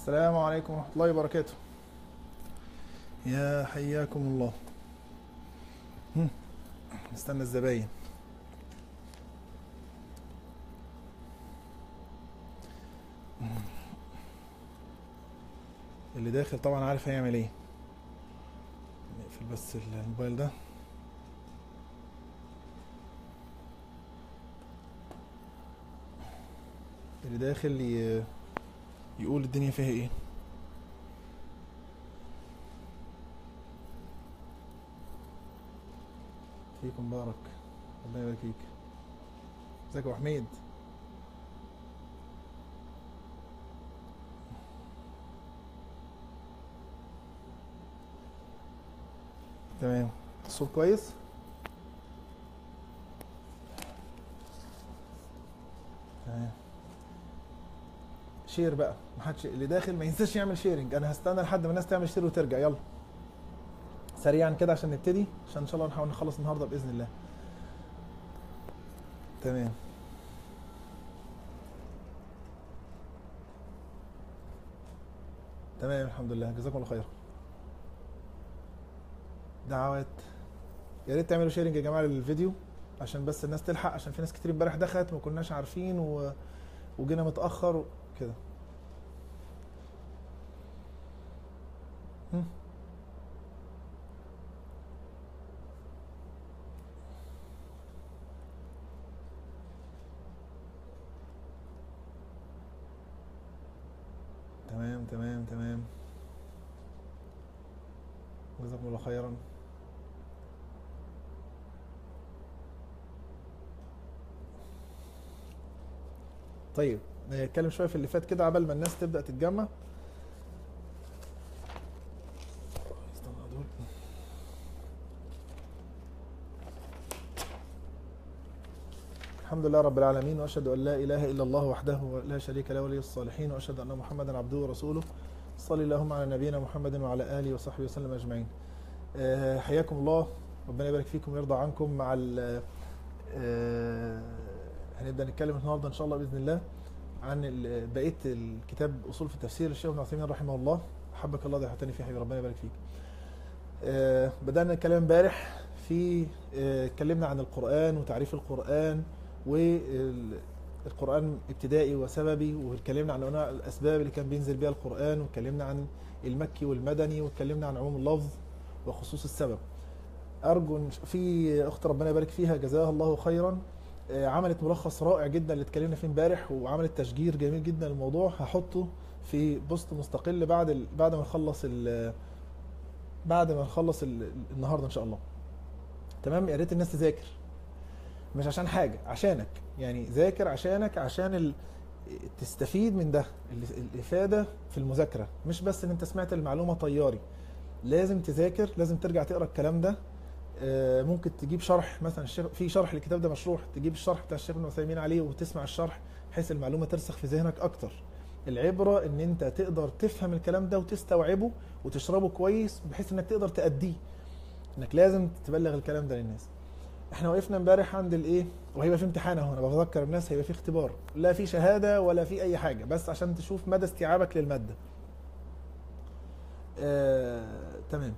السلام عليكم ورحمة الله وبركاته يا حياكم الله هم، نستنى الزباين اللي داخل طبعا عارف هيعمل ايه نقفل بس الموبايل ده اللي داخل ي... يقول الدنيا فيها ايه فيكم مبارك ربنا يبارك فيك ازيك يا أبو حميد تمام الصوت كويس تمام شير بقى محدش اللي داخل ما ينساش يعمل شيرنج انا هستنى لحد ما الناس تعمل شير وترجع يلا سريعا كده عشان نبتدي عشان ان شاء الله نحاول نخلص النهارده باذن الله تمام تمام الحمد لله جزاكم الله خير دعوات يا ريت تعملوا شيرنج يا جماعه للفيديو عشان بس الناس تلحق عشان في ناس كتير امبارح دخلت ما كناش عارفين و... وجينا متاخر كده هم. تمام تمام تمام جزاكم الله خيرا طيب نتكلم شويه في اللي فات كده عبال ما الناس تبدا تتجمع استنى دول. الحمد لله رب العالمين واشهد ان لا اله الا الله وحده لا شريك له ولي الصالحين واشهد ان محمدا عبده ورسوله صلي اللهم على نبينا محمد وعلى اله وصحبه وسلم اجمعين آه، حياكم الله ربنا يبارك فيكم ويرضى عنكم مع ال- آه، هنبدا نتكلم النهارده ان شاء الله باذن الله عن ال- بقيه الكتاب اصول في التفسير للشيخ ابن عثيمين رحمه الله حبك الله ده حتاني فيه حبيبي ربنا يبارك فيك آه، بدانا نتكلم امبارح في آه، اتكلمنا عن القران وتعريف القران والقران ابتدائي وسببي واتكلمنا عن انواع الاسباب اللي كان بينزل بيها القران واتكلمنا عن المكي والمدني واتكلمنا عن عموم اللفظ وخصوص السبب ارجو إن ش- في اخت ربنا يبارك فيها جزاها الله خيرا آه، عملت ملخص رائع جدا اللي اتكلمنا فيه امبارح وعملت تشجير جميل جدا للموضوع هحطه في بوست مستقل بعد ال... بعد ما نخلص ال... بعد ما نخلص ال... النهارده ان شاء الله تمام يا ريت الناس تذاكر مش عشان حاجه عشانك يعني ذاكر عشانك عشان ال... تستفيد من ده ال- الافاده في المذاكره مش بس ان انت سمعت المعلومه طياري لازم تذاكر لازم ترجع تقرا الكلام ده آه، ممكن تجيب شرح مثلا الشيخ في شرح للكتاب ده مشروح تجيب الشرح بتاع الشيخ ابن عثيمين عليه وتسمع الشرح بحيث المعلومه ترسخ في ذهنك اكتر العبره ان انت تقدر تفهم الكلام ده وتستوعبه وتشربه كويس بحيث انك تقدر تأديه انك لازم تبلغ الكلام ده للناس احنا وقفنا امبارح عند الايه وهيبقى في امتحان اهو انا بذكر الناس هيبقى في اختبار لا في شهاده ولا في اي حاجه بس عشان تشوف مدى استيعابك للماده آه، تمام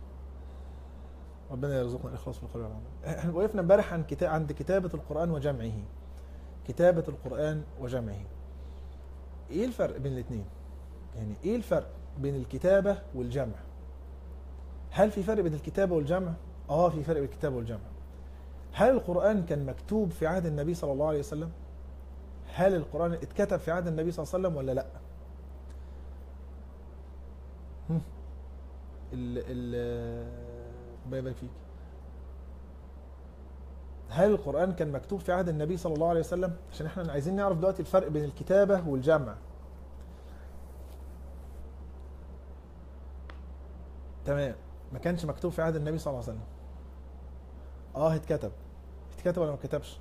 ربنا يرزقنا الاخلاص في القول والعمل احنا وقفنا امبارح عن كتاب عند كتابه القران وجمعه كتابه القران وجمعه ايه الفرق بين الاثنين يعني ايه الفرق بين الكتابه والجمع هل في فرق بين الكتابه والجمع اه في فرق بين الكتابه والجمع هل القران كان مكتوب في عهد النبي صلى الله عليه وسلم هل القران اتكتب في عهد النبي صلى الله عليه وسلم ولا لا هم. ال ال ربنا يبارك فيك هل القرآن كان مكتوب في عهد النبي صلى الله عليه وسلم؟ عشان احنا عايزين نعرف دلوقتي الفرق بين الكتابة والجمع. تمام ما كانش مكتوب في عهد النبي صلى الله عليه وسلم. اه اتكتب. اتكتب ولا ما اتكتبش؟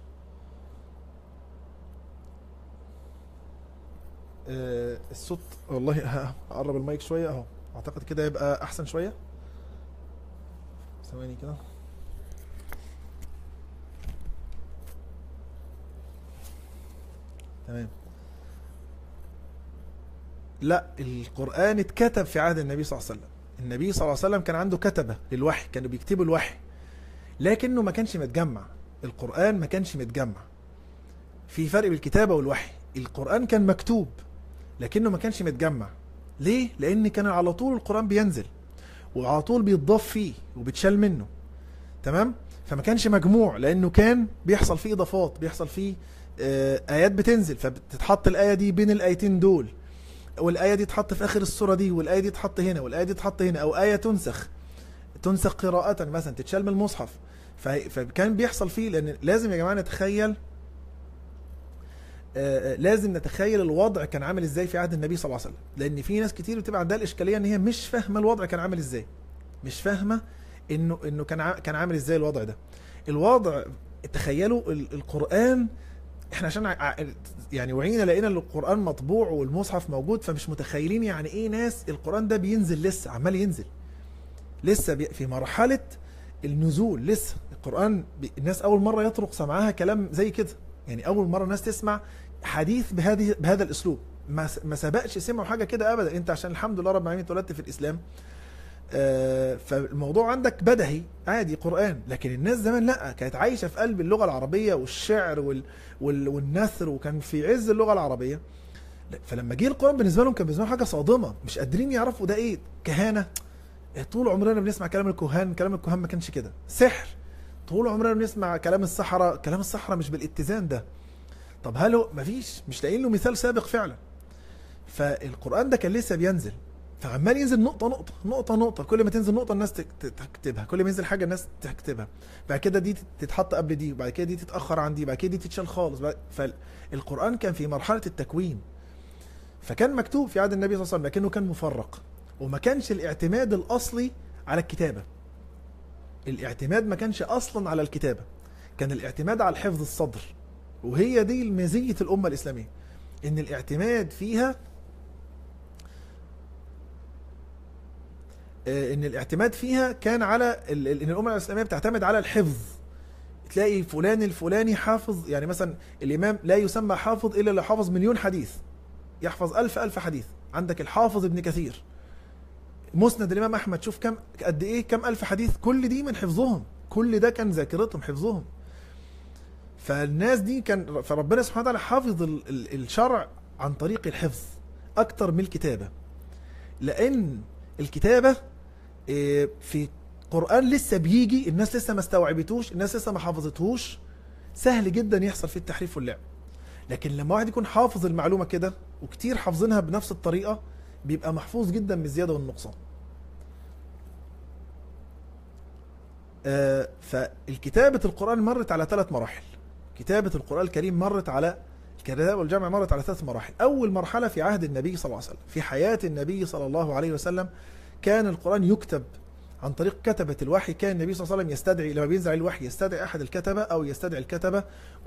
آه الصوت والله ه- هقرب المايك شوية اهو اعتقد كده يبقى احسن شوية. ثواني كده. تمام لا القرآن اتكتب في عهد النبي صلى الله عليه وسلم النبي صلى الله عليه وسلم كان عنده كتبة للوحي كانوا بيكتبوا الوحي لكنه ما كانش متجمع القرآن ما كانش متجمع في فرق بين الكتابة والوحي القرآن كان مكتوب لكنه ما كانش متجمع ليه؟ لأن كان على طول القرآن بينزل وعلى طول بيتضاف فيه وبيتشال منه تمام؟ فما كانش مجموع لأنه كان بيحصل فيه إضافات بيحصل فيه آه، آيات بتنزل فبتتحط الآية دي بين الآيتين دول والآية دي تحط في آخر السورة دي والآية دي تحط هنا والآية دي تحط هنا أو آية تنسخ تنسخ قراءة مثلا تتشال من المصحف ف- فكان بيحصل فيه لأن لازم يا جماعة نتخيل آه، آه، لازم نتخيل الوضع كان عامل ازاي في عهد النبي صلى الله عليه وسلم لان في ناس كتير بتبقى عندها الاشكاليه ان هي مش فاهمه الوضع كان عامل ازاي مش فاهمه انه انه كان ع- كان عامل ازاي الوضع ده الوضع تخيلوا ال- القران احنا عشان ع- ع- يعني وعينا لقينا ان القران مطبوع والمصحف موجود فمش متخيلين يعني ايه ناس القران ده بينزل لسه عمال ينزل لسه بي- في مرحله النزول لسه القران بي- الناس اول مره يطرق سمعها كلام زي كده يعني اول مره الناس تسمع حديث بهذه بهذا الاسلوب ما س- ما سبقش سمعوا حاجه كده ابدا انت عشان الحمد لله رب العالمين اتولدت في الاسلام آه، فالموضوع عندك بدهي عادي قرآن لكن الناس زمان لا كانت عايشة في قلب اللغة العربية والشعر وال وال والنثر وكان في عز اللغة العربية لا، فلما جه القرآن بالنسبة لهم كان بالنسبة لهم حاجة صادمة مش قادرين يعرفوا ده ايه كهانة إيه، طول عمرنا بنسمع كلام الكهان كلام الكهان ما كانش كده سحر طول عمرنا بنسمع كلام السحرة كلام السحرة مش بالاتزان ده طب هل هو مفيش مش لاقيين له مثال سابق فعلا فالقرآن ده كان لسه بينزل فعمال ينزل نقطة نقطة نقطة نقطة كل ما تنزل نقطة الناس تك- تكتبها كل ما ينزل حاجة الناس تكتبها بعد كده دي تتحط قبل دي وبعد كده دي تتأخر عن دي بعد كده دي تتشال خالص بعد- فالقرآن كان في مرحلة التكوين فكان مكتوب في عهد النبي صلى الله عليه وسلم لكنه كان مفرق وما كانش الاعتماد الأصلي على الكتابة الاعتماد ما كانش أصلا على الكتابة كان الاعتماد على حفظ الصدر وهي دي مزية الأمة الإسلامية إن الاعتماد فيها آه، ان الاعتماد فيها كان على ال- ال- ان الامه الاسلاميه بتعتمد على الحفظ تلاقي فلان الفلاني حافظ يعني مثلا الامام لا يسمى حافظ الا لو حافظ مليون حديث يحفظ ألف ألف حديث عندك الحافظ ابن كثير مسند الامام احمد شوف كم قد ايه كم الف حديث كل دي من حفظهم كل ده كان ذاكرتهم حفظهم فالناس دي كان فربنا سبحانه وتعالى حافظ ال- ال- الشرع عن طريق الحفظ اكتر من الكتابه لان الكتابه إيه، في قرآن لسه بيجي الناس لسه ما استوعبتوش الناس لسه ما حافظتهوش سهل جدا يحصل فيه التحريف واللعب لكن لما واحد يكون حافظ المعلومة كده وكتير حافظينها بنفس الطريقة بيبقى محفوظ جدا بالزيادة والنقصان آه، فالكتابة القرآن مرت على ثلاث مراحل كتابة القرآن الكريم مرت على الكتابة والجمع مرت على ثلاث مراحل أول مرحلة في عهد النبي صلى الله عليه وسلم في حياة النبي صلى الله عليه وسلم كان القرآن يكتب عن طريق كتبة الوحي كان النبي صلى الله عليه وسلم يستدعي لما بينزل عليه الوحي يستدعي أحد الكتبة أو يستدعي الكتبة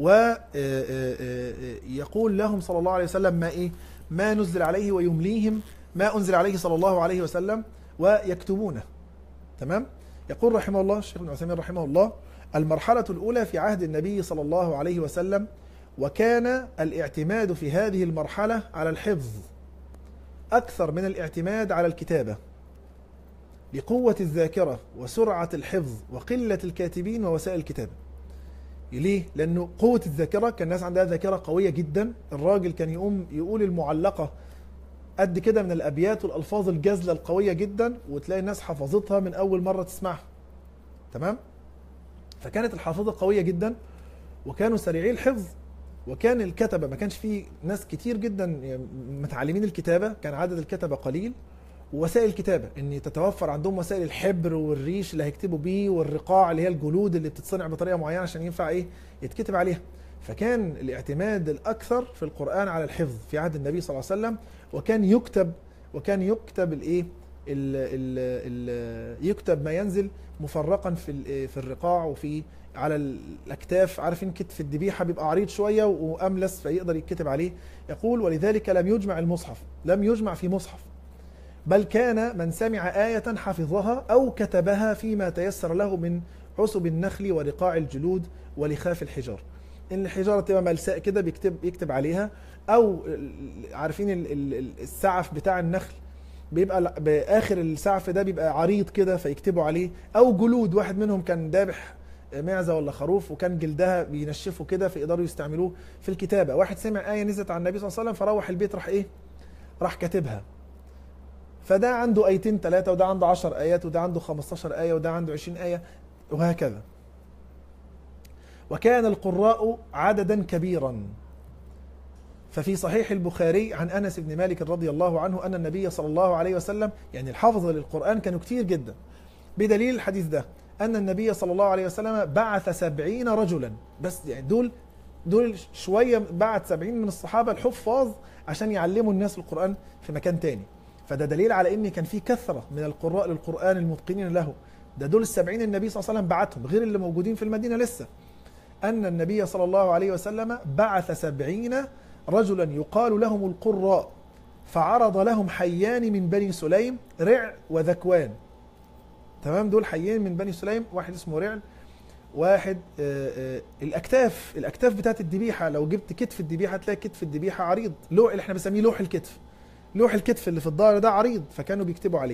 ويقول لهم صلى الله عليه وسلم ما إيه ما نزل عليه ويمليهم ما أنزل عليه صلى الله عليه وسلم ويكتبونه تمام يقول رحمه الله الشيخ ابن عثيمين رحمه الله المرحلة الأولى في عهد النبي صلى الله عليه وسلم وكان الاعتماد في هذه المرحلة على الحفظ أكثر من الاعتماد على الكتابة لقوة الذاكرة وسرعة الحفظ وقلة الكاتبين ووسائل الكتابة ليه؟ لأنه قوة الذاكرة كان الناس عندها ذاكرة قوية جدا الراجل كان يقوم يقول المعلقة قد كده من الأبيات والألفاظ الجزلة القوية جدا وتلاقي الناس حفظتها من أول مرة تسمعها تمام؟ فكانت الحافظة قوية جدا وكانوا سريعي الحفظ وكان الكتبة ما كانش فيه ناس كتير جدا يعني متعلمين الكتابة كان عدد الكتبة قليل ووسائل الكتابة ان تتوفر عندهم وسائل الحبر والريش اللي هيكتبوا بيه والرقاع اللي هي الجلود اللي بتتصنع بطريقة معينة عشان ينفع ايه يتكتب عليها فكان الاعتماد الاكثر في القرآن على الحفظ في عهد النبي صلى الله عليه وسلم وكان يكتب وكان يكتب الايه ال ال ال يكتب ما ينزل مفرقا في ال- في الرقاع وفي على الاكتاف عارفين كتف الذبيحه بيبقى عريض شويه واملس فيقدر يتكتب عليه يقول ولذلك لم يجمع المصحف لم يجمع في مصحف بل كان من سمع آية حفظها أو كتبها فيما تيسر له من عصب النخل ورقاع الجلود ولخاف الحجار ان الحجاره تبقى ملساء كده بيكتب يكتب عليها او عارفين ال- ال- ال- السعف بتاع النخل بيبقى ل- باخر السعف ده بيبقى عريض كده فيكتبوا عليه او جلود واحد منهم كان ذابح معزه ولا خروف وكان جلدها بينشفوا كده فيقدروا يستعملوه في الكتابه واحد سمع ايه نزلت عن النبي صلى الله عليه وسلم فروح البيت راح ايه راح كاتبها فده عنده ايتين ثلاثه وده عنده 10 ايات وده عنده 15 ايه وده عنده 20 ايه وهكذا وكان القراء عددا كبيرا ففي صحيح البخاري عن انس بن مالك رضي الله عنه ان النبي صلى الله عليه وسلم يعني الحافظه للقران كانوا كتير جدا بدليل الحديث ده ان النبي صلى الله عليه وسلم بعث سبعين رجلا بس يعني دول دول شويه بعت سبعين من الصحابه الحفاظ عشان يعلموا الناس القران في مكان تاني فده دليل على ان كان في كثره من القراء للقران المتقنين له ده دول السبعين النبي صلى الله عليه وسلم بعتهم غير اللي موجودين في المدينه لسه أن النبي صلى الله عليه وسلم بعث سبعين رجلا يقال لهم القراء فعرض لهم حيان من بني سليم رع وذكوان تمام دول حيين من بني سليم واحد اسمه رعل واحد آه، آه، الاكتاف الاكتاف بتاعت الذبيحه لو جبت كتف الذبيحه هتلاقي كتف الذبيحه عريض لوح اللي احنا بنسميه لوح الكتف لوح الكتف اللي في الظهر ده عريض فكانوا بيكتبوا عليه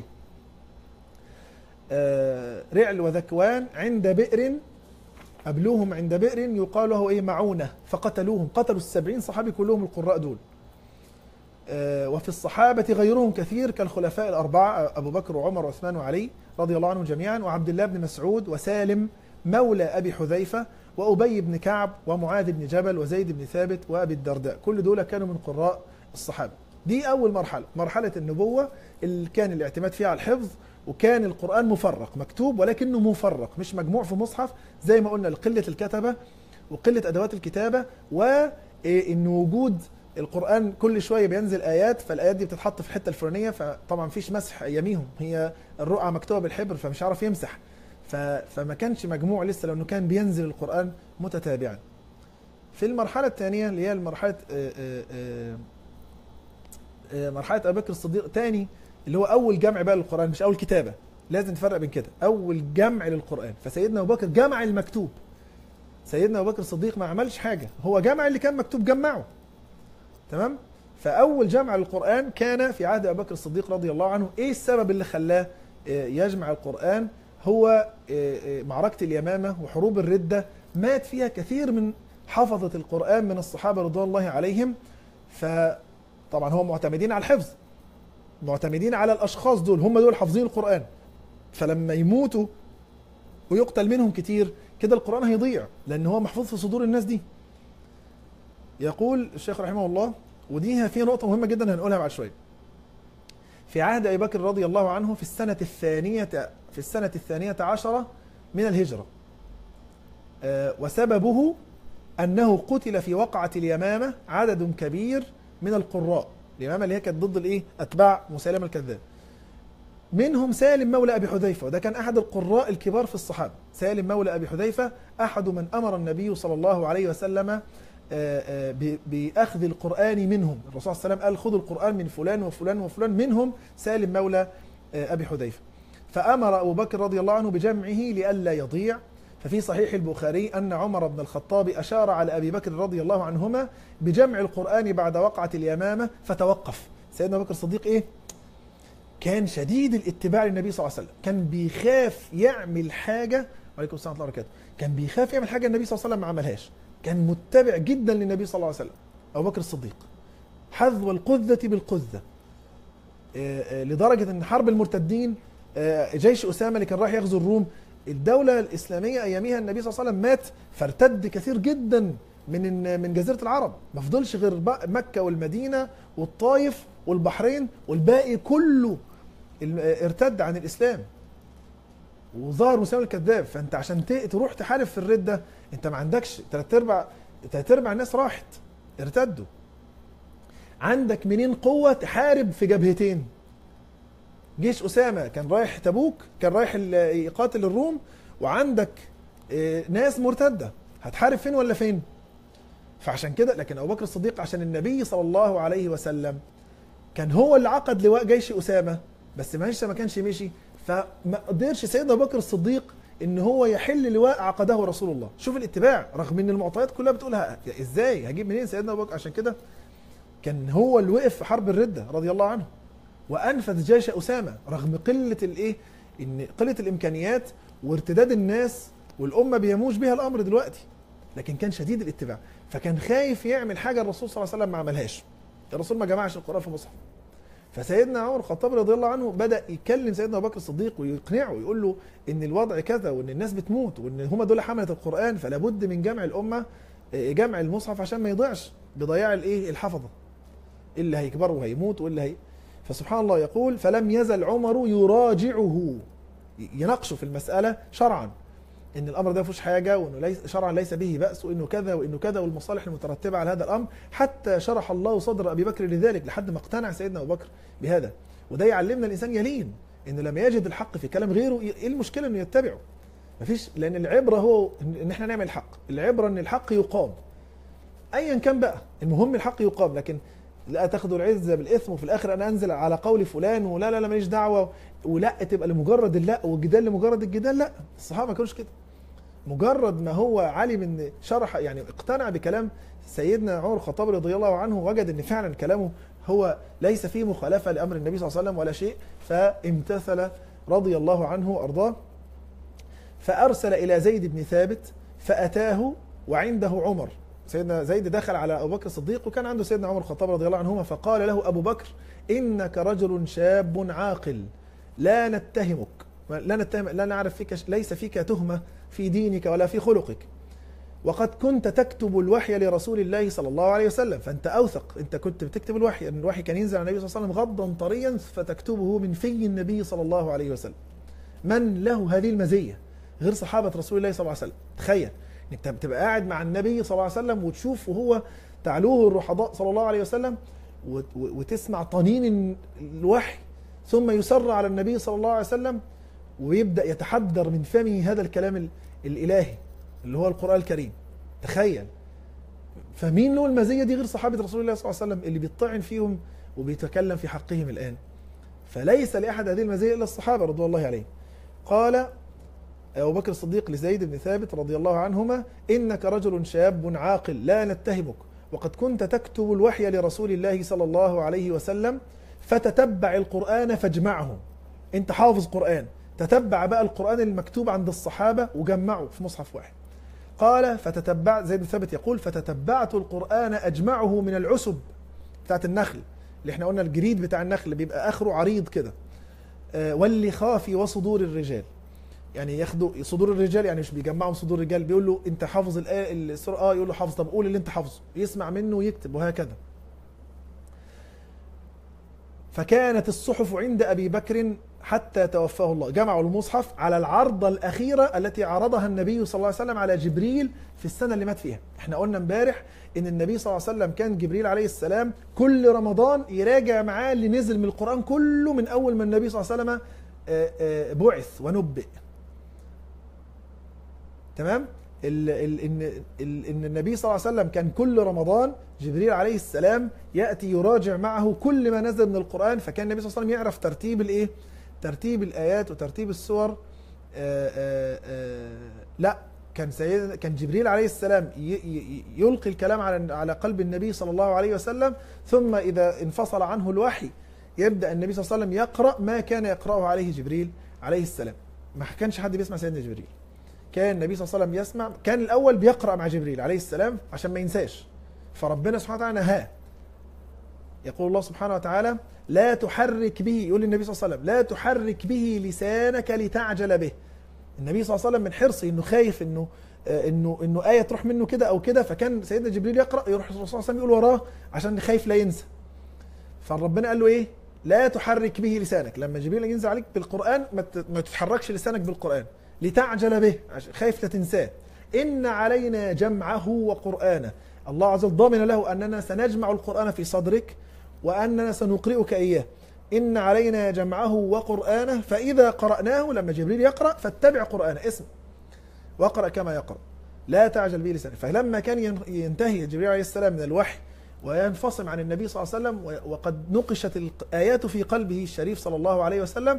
آه، رعل وذكوان عند بئر قابلوهم عند بئر يقال له ايه معونه فقتلوهم قتلوا السبعين صحابي كلهم القراء دول آه، وفي الصحابة غيرهم كثير كالخلفاء الأربعة أبو بكر وعمر وعثمان وعلي رضي الله عنهم جميعا وعبد الله بن مسعود وسالم مولى أبي حذيفة وأبي بن كعب ومعاذ بن جبل وزيد بن ثابت وأبي الدرداء كل دول كانوا من قراء الصحابة دي أول مرحلة مرحلة النبوة اللي كان الاعتماد فيها على الحفظ وكان القرآن مفرق مكتوب ولكنه مفرق مش مجموع في مصحف زي ما قلنا لقلة الكتبة وقلة أدوات الكتابة وإن وجود القرآن كل شوية بينزل آيات فالآيات دي بتتحط في الحتة الفلانية فطبعا مفيش مسح أياميهم هي الرقعة مكتوبة بالحبر فمش عارف يمسح ف... فما كانش مجموع لسه لأنه كان بينزل القرآن متتابعا في المرحلة الثانية اللي هي مرحلة آه، آه، آه، آه، مرحلة أبي بكر الصديق تاني اللي هو أول جمع بقى للقرآن مش أول كتابة لازم تفرق بين كده أول جمع للقرآن فسيدنا أبو بكر جمع المكتوب سيدنا أبو بكر الصديق ما عملش حاجة هو جمع اللي كان مكتوب جمعه تمام فاول جمع للقران كان في عهد ابي بكر الصديق رضي الله عنه ايه السبب اللي خلاه آه، يجمع القران هو آه، آه، معركه اليمامه وحروب الرده مات فيها كثير من حفظه القران من الصحابه رضوان الله عليهم فطبعا هم معتمدين على الحفظ معتمدين على الاشخاص دول هم دول حافظين القران فلما يموتوا ويقتل منهم كتير كده القران هيضيع لان هو محفوظ في صدور الناس دي يقول الشيخ رحمه الله ودي في نقطة مهمة جدا هنقولها بعد شوية. في عهد أبي بكر رضي الله عنه في السنة الثانية في السنة الثانية عشرة من الهجرة. آه، وسببه أنه قتل في وقعة اليمامة عدد كبير من القراء. اليمامة اللي هي كانت ضد الإيه؟ أتباع مسيلمة الكذاب. منهم سالم مولى أبي حذيفة وده كان أحد القراء الكبار في الصحابة. سالم مولى أبي حذيفة أحد من أمر النبي صلى الله عليه وسلم آه، آه، ب- بأخذ القرآن منهم الرسول صلى الله عليه وسلم قال خذوا القرآن من فلان وفلان وفلان منهم سالم مولى آه، أبي حذيفة فأمر أبو بكر رضي الله عنه بجمعه لئلا يضيع ففي صحيح البخاري أن عمر بن الخطاب أشار على أبي بكر رضي الله عنهما بجمع القرآن بعد وقعة اليمامة فتوقف سيدنا أبو بكر الصديق إيه؟ كان شديد الاتباع للنبي صلى الله عليه وسلم كان بيخاف يعمل حاجة وعليكم السلام ورحمة الله وبركاته كان بيخاف يعمل حاجة النبي صلى الله عليه وسلم ما عملهاش كان متبع جدا للنبي صلى الله عليه وسلم أبو بكر الصديق حذو القذة بالقذة آه، آه، لدرجة أن حرب المرتدين آه، جيش أسامة اللي كان رايح يغزو الروم الدولة الإسلامية أياميها النبي صلى الله عليه وسلم مات فارتد كثير جدا من من جزيرة العرب ما فضلش غير بق- مكة والمدينة والطائف والبحرين والباقي كله ال- آه، ارتد عن الإسلام وظهر مسلم الكذاب فانت عشان ت- تروح تحارب في الردة انت ما عندكش تلات ارباع تلات ارباع الناس راحت ارتدوا عندك منين قوة تحارب في جبهتين جيش أسامة كان رايح تبوك كان رايح ال- يقاتل الروم وعندك آه، ناس مرتدة هتحارب فين ولا فين فعشان كده لكن أبو بكر الصديق عشان النبي صلى الله عليه وسلم كان هو اللي عقد لواء جيش أسامة بس ما لسه ما كانش مشي فما قدرش سيدنا أبو بكر الصديق ان هو يحل لواء عقده رسول الله شوف الاتباع رغم ان المعطيات كلها بتقولها ازاي هجيب منين سيدنا ابو بكر عشان كده كان هو اللي وقف في حرب الرده رضي الله عنه وانفذ جيش اسامه رغم قله الايه ان قله الامكانيات وارتداد الناس والامه بيموج بها الامر دلوقتي لكن كان شديد الاتباع فكان خايف يعمل حاجه الرسول صلى الله عليه وسلم ما عملهاش الرسول ما جمعش القران في مصحف فسيدنا عمر الخطاب رضي الله عنه بدا يكلم سيدنا ابو بكر الصديق ويقنعه ويقول له ان الوضع كذا وان الناس بتموت وان هم دول حمله القران فلا بد من جمع الامه آه، جمع المصحف عشان ما يضيعش بضياع الايه الحفظه اللي هيكبر وهيموت واللي هي فسبحان الله يقول فلم يزل عمر يراجعه يناقشه في المساله شرعا ان الامر ده ما فيهوش حاجه وانه ليس شرعا ليس به باس وانه كذا وانه كذا والمصالح المترتبه على هذا الامر حتى شرح الله صدر ابي بكر لذلك لحد ما اقتنع سيدنا ابو بكر بهذا وده يعلمنا الانسان يلين انه لما يجد الحق في كلام غيره ايه المشكله انه يتبعه مفيش لان العبره هو ان احنا نعمل الحق العبره ان الحق يقام ايا كان بقى المهم الحق يقام لكن لا تاخدوا العزه بالاثم وفي الاخر انا انزل على قول فلان ولا لا لا ماليش دعوه ولا تبقى لمجرد اللا والجدال لمجرد الجدال لا الصحابه ما كانوش كده مجرد ما هو علم ان شرح يعني اقتنع بكلام سيدنا عمر الخطاب رضي الله عنه وجد ان فعلا كلامه هو ليس فيه مخالفه لامر النبي صلى الله عليه وسلم ولا شيء فامتثل رضي الله عنه وارضاه فارسل الى زيد بن ثابت فاتاه وعنده عمر سيدنا زيد دخل على ابو بكر الصديق وكان عنده سيدنا عمر الخطاب رضي الله عنهما فقال له ابو بكر انك رجل شاب عاقل لا نتهمك لا نتهم لا نعرف فيك ليس فيك تهمه في دينك ولا في خلقك وقد كنت تكتب الوحي لرسول الله صلى الله عليه وسلم فانت اوثق انت كنت بتكتب الوحي ان الوحي كان ينزل على النبي صلى الله عليه وسلم غضا طريا فتكتبه من في النبي صلى الله عليه وسلم من له هذه المزيه غير صحابه رسول الله صلى الله عليه وسلم تخيل انك تبقى قاعد مع النبي صلى الله عليه وسلم وتشوف وهو تعلوه الرحضاء صلى الله عليه وسلم وت- وتسمع طنين الوحي ثم يسر على النبي صلى الله عليه وسلم ويبدا يتحدر من فمه هذا الكلام ال- الالهي اللي هو القران الكريم تخيل فمين له المزيه دي غير صحابه رسول الله صلى الله عليه وسلم اللي بيطعن فيهم وبيتكلم في حقهم الان فليس لاحد هذه المزيه الا الصحابه رضوان الله عليهم قال أبو بكر الصديق لزيد بن ثابت رضي الله عنهما إنك رجل شاب عاقل لا نتهمك وقد كنت تكتب الوحي لرسول الله صلى الله عليه وسلم فتتبع القرآن فاجمعه أنت حافظ قرآن تتبع بقى القرآن المكتوب عند الصحابة وجمعه في مصحف واحد قال فتتبع زيد بن ثابت يقول فتتبعت القرآن أجمعه من العسب بتاعت النخل اللي احنا قلنا الجريد بتاع النخل بيبقى آخره عريض كده آه، واللخاف وصدور الرجال يعني ياخدوا صدور الرجال يعني مش بيجمعهم صدور الرجال بيقول له انت حافظ الايه السوره اه يقول له حافظ طب قول اللي انت حافظه يسمع منه ويكتب وهكذا فكانت الصحف عند ابي بكر حتى توفاه الله جمعوا المصحف على العرضه الاخيره التي عرضها النبي صلى الله عليه وسلم على جبريل في السنه اللي مات فيها احنا قلنا امبارح ان النبي صلى الله عليه وسلم كان جبريل عليه السلام كل رمضان يراجع معاه اللي نزل من القران كله من اول ما النبي صلى الله عليه وسلم آه، آه، بعث ونبئ تمام ال ال ان ال ان النبي صلى الله عليه وسلم كان كل رمضان جبريل عليه السلام ياتي يراجع معه كل ما نزل من القران فكان النبي صلى الله عليه وسلم يعرف ترتيب الايه ترتيب الايات وترتيب السور آآ آآ لا كان سيد كان جبريل عليه السلام ي- ي- يلقي الكلام على على قلب النبي صلى الله عليه وسلم ثم اذا انفصل عنه الوحي يبدا النبي صلى الله عليه وسلم يقرا ما كان يقراه عليه جبريل عليه السلام ما كانش حد بيسمع سيدنا جبريل كان النبي صلى الله عليه وسلم يسمع كان الاول بيقرا مع جبريل عليه السلام عشان ما ينساش فربنا سبحانه وتعالى نهاه يقول الله سبحانه وتعالى لا تحرك به يقول النبي صلى الله عليه وسلم لا تحرك به لسانك لتعجل به النبي صلى الله عليه وسلم من حرصه انه خايف انه آه، انه انه ايه تروح منه كده او كده فكان سيدنا جبريل يقرا يروح الرسول صلى الله عليه وسلم يقول وراه عشان خايف لا ينسى فربنا قال له ايه لا تحرك به لسانك لما جبريل ينزل عليك بالقران ما ت- ما تتحركش لسانك بالقران لتعجل به عشان خايف لا تنساه ان علينا جمعه وقرانه الله عز وجل ضامن له اننا سنجمع القران في صدرك واننا سنقرئك اياه ان علينا جمعه وقرانه فاذا قراناه لما جبريل يقرا فاتبع قرانه اسم واقرا كما يقرا لا تعجل به لسانك فلما كان ين- ينتهي جبريل عليه السلام من الوحي وينفصم عن النبي صلى الله عليه وسلم و- وقد نقشت الآيات في قلبه الشريف صلى الله عليه وسلم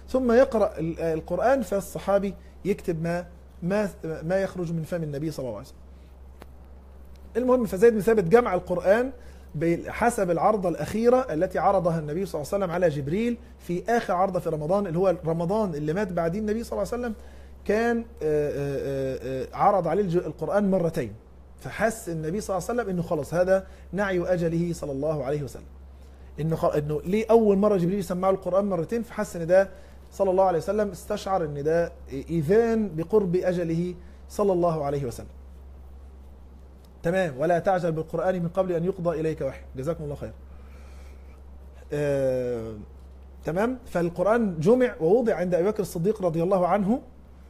ثم يقرأ ال- القرآن فالصحابي يكتب ما ما ما يخرج من فم النبي صلى الله عليه وسلم المهم فزيد بن ثابت جمع القرآن بحسب العرضة الأخيرة التي عرضها النبي صلى الله عليه وسلم على جبريل في آخر عرضة في رمضان اللي هو رمضان اللي مات بعدين النبي صلى الله عليه وسلم كان آه، آه، آه، عرض عليه الج- القرآن مرتين فحس النبي صلى الله عليه وسلم انه خلاص هذا نعي اجله صلى الله عليه وسلم انه خ... انه ليه اول مره جبريل يسمعه القران مرتين فحس ان ده صلى الله عليه وسلم استشعر ان ده ايذان بقرب اجله صلى الله عليه وسلم تمام ولا تعجل بالقران من قبل ان يقضى اليك وحي جزاكم الله خير آه... تمام فالقران جمع ووضع عند ابي بكر الصديق رضي الله عنه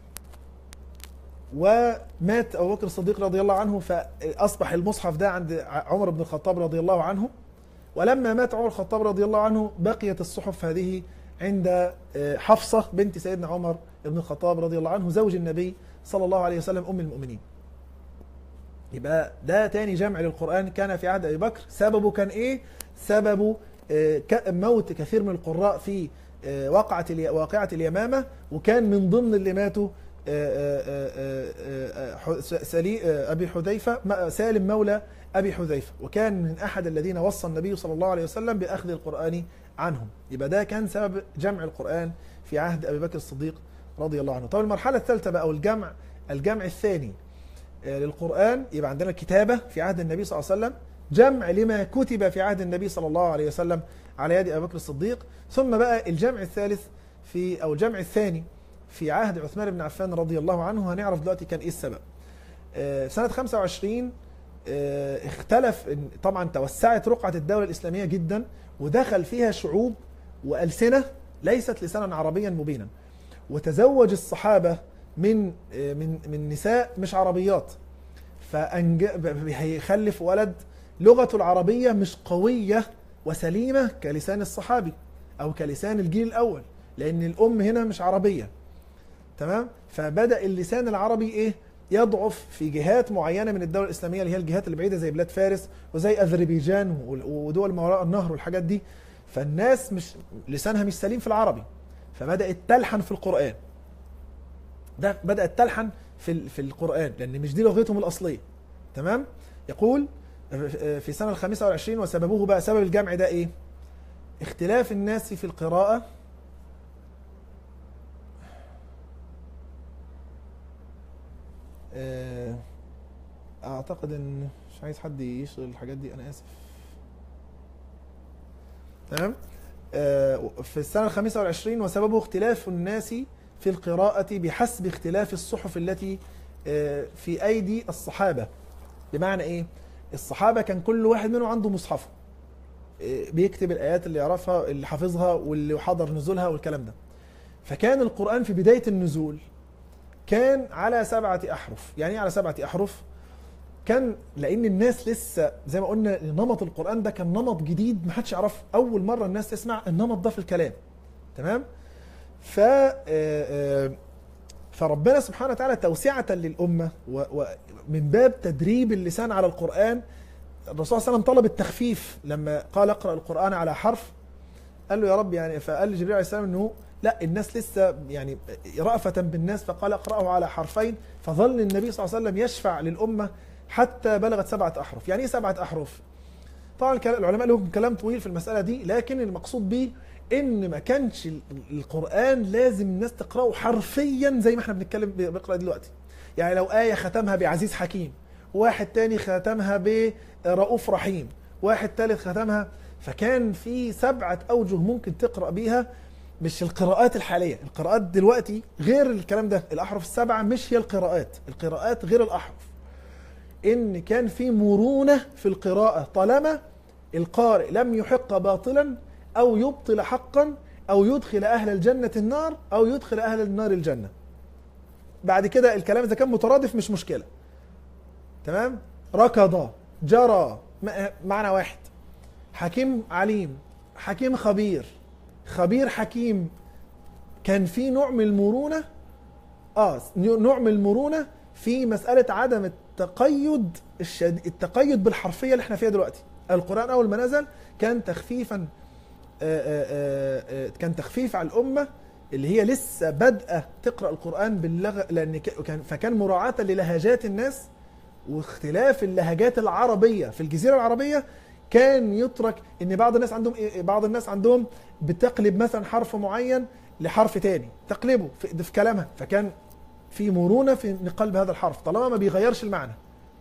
ومات ابو بكر الصديق رضي الله عنه فاصبح المصحف ده عند عمر بن الخطاب رضي الله عنه ولما مات عمر الخطاب رضي الله عنه بقيت الصحف هذه عند آه، حفصه بنت سيدنا عمر بن الخطاب رضي الله عنه زوج النبي صلى الله عليه وسلم ام المؤمنين. يبقى ده تاني جمع للقران كان في عهد ابي بكر سببه كان ايه؟ سببه آه، ك- موت كثير من القراء في آه، وقعة الي- واقعة اليمامة وكان من ضمن اللي ماتوا آه، آه، آه، آه، آه، ح- سلي- آه، أبي حذيفة م- سالم مولى أبي حذيفة وكان من أحد الذين وصى النبي صلى الله عليه وسلم بأخذ القرآن عنهم يبقى ده كان سبب جمع القرآن في عهد أبي بكر الصديق رضي الله عنه طب المرحلة الثالثة بقى أو الجمع الجمع الثاني آه، للقرآن يبقى عندنا الكتابة في عهد النبي صلى الله عليه وسلم جمع لما كتب في عهد النبي صلى الله عليه وسلم على يد أبي بكر الصديق ثم بقى الجمع الثالث في أو الجمع الثاني في عهد عثمان بن عفان رضي الله عنه هنعرف دلوقتي كان ايه السبب آه، سنة 25 آه، اختلف إن- طبعا توسعت رقعة الدولة الإسلامية جدا ودخل فيها شعوب وألسنة ليست لسانا عربيا مبينا وتزوج الصحابة من آه، من من نساء مش عربيات فأنج... ب- هيخلف ولد لغته العربية مش قوية وسليمة كلسان الصحابي أو كلسان الجيل الأول لأن الأم هنا مش عربية تمام فبدا اللسان العربي ايه يضعف في جهات معينه من الدوله الاسلاميه اللي هي الجهات اللي بعيده زي بلاد فارس وزي اذربيجان وال- ودول ما وراء النهر والحاجات دي فالناس مش لسانها مش سليم في العربي فبدات تلحن في القران ده بدات تلحن في ال- في القران لان مش دي لغتهم الاصليه تمام يقول في سنه الخامسه والعشرين وسببه بقى سبب الجمع ده ايه اختلاف الناس في القراءه آه، اعتقد ان مش عايز حد يشغل الحاجات دي انا اسف تمام آه، في السنة الخامسة والعشرين وسببه اختلاف الناس في القراءة بحسب اختلاف الصحف التي آه، في أيدي الصحابة بمعنى إيه؟ الصحابة كان كل واحد منهم عنده مصحفه آه، بيكتب الآيات اللي يعرفها اللي حافظها واللي حضر نزولها والكلام ده فكان القرآن في بداية النزول كان على سبعة أحرف يعني إيه على سبعة أحرف كان لأن الناس لسه زي ما قلنا نمط القرآن ده كان نمط جديد ما حدش يعرفه أول مرة الناس تسمع النمط ده في الكلام تمام ف آه، آه، فربنا سبحانه وتعالى توسعة للأمة ومن باب تدريب اللسان على القرآن الرسول صلى الله عليه وسلم طلب التخفيف لما قال اقرأ القرآن على حرف قال له يا رب يعني فقال لجبريل عليه السلام انه لا الناس لسه يعني رأفة بالناس فقال اقرأه على حرفين فظل النبي صلى الله عليه وسلم يشفع للأمة حتى بلغت سبعة أحرف يعني ايه سبعة أحرف طبعا الكل- العلماء لهم كلام طويل في المسألة دي لكن المقصود به ان ما كانش ال- القرآن لازم الناس تقرأه حرفيا زي ما احنا بنتكلم بنقرأ دلوقتي يعني لو آية ختمها بعزيز حكيم واحد تاني ختمها برؤوف رحيم واحد تالت ختمها فكان في سبعة أوجه ممكن تقرأ بيها مش القراءات الحالية القراءات دلوقتي غير الكلام ده الأحرف السبعة مش هي القراءات القراءات غير الأحرف إن كان في مرونة في القراءة طالما القارئ لم يحق باطلا أو يبطل حقا أو يدخل أهل الجنة النار أو يدخل أهل النار الجنة بعد كده الكلام إذا كان مترادف مش مشكلة تمام ركض جرى م- معنى واحد حكيم عليم حكيم خبير خبير حكيم كان في نوع من المرونة اه نوع من المرونة في مسألة عدم التقيد الشد... التقيد بالحرفية اللي احنا فيها دلوقتي القرآن أول ما نزل كان تخفيفا آه، آه، آه، آه، كان تخفيف على الأمة اللي هي لسه بادئه تقرا القران باللغه لان ك- كان فكان مراعاه للهجات الناس واختلاف اللهجات العربيه في الجزيره العربيه كان يترك ان بعض الناس عندهم إيه- بعض الناس عندهم بتقلب مثلا حرف معين لحرف تاني تقلبه في, في كلامها فكان في مرونه في قلب هذا الحرف طالما ما بيغيرش المعنى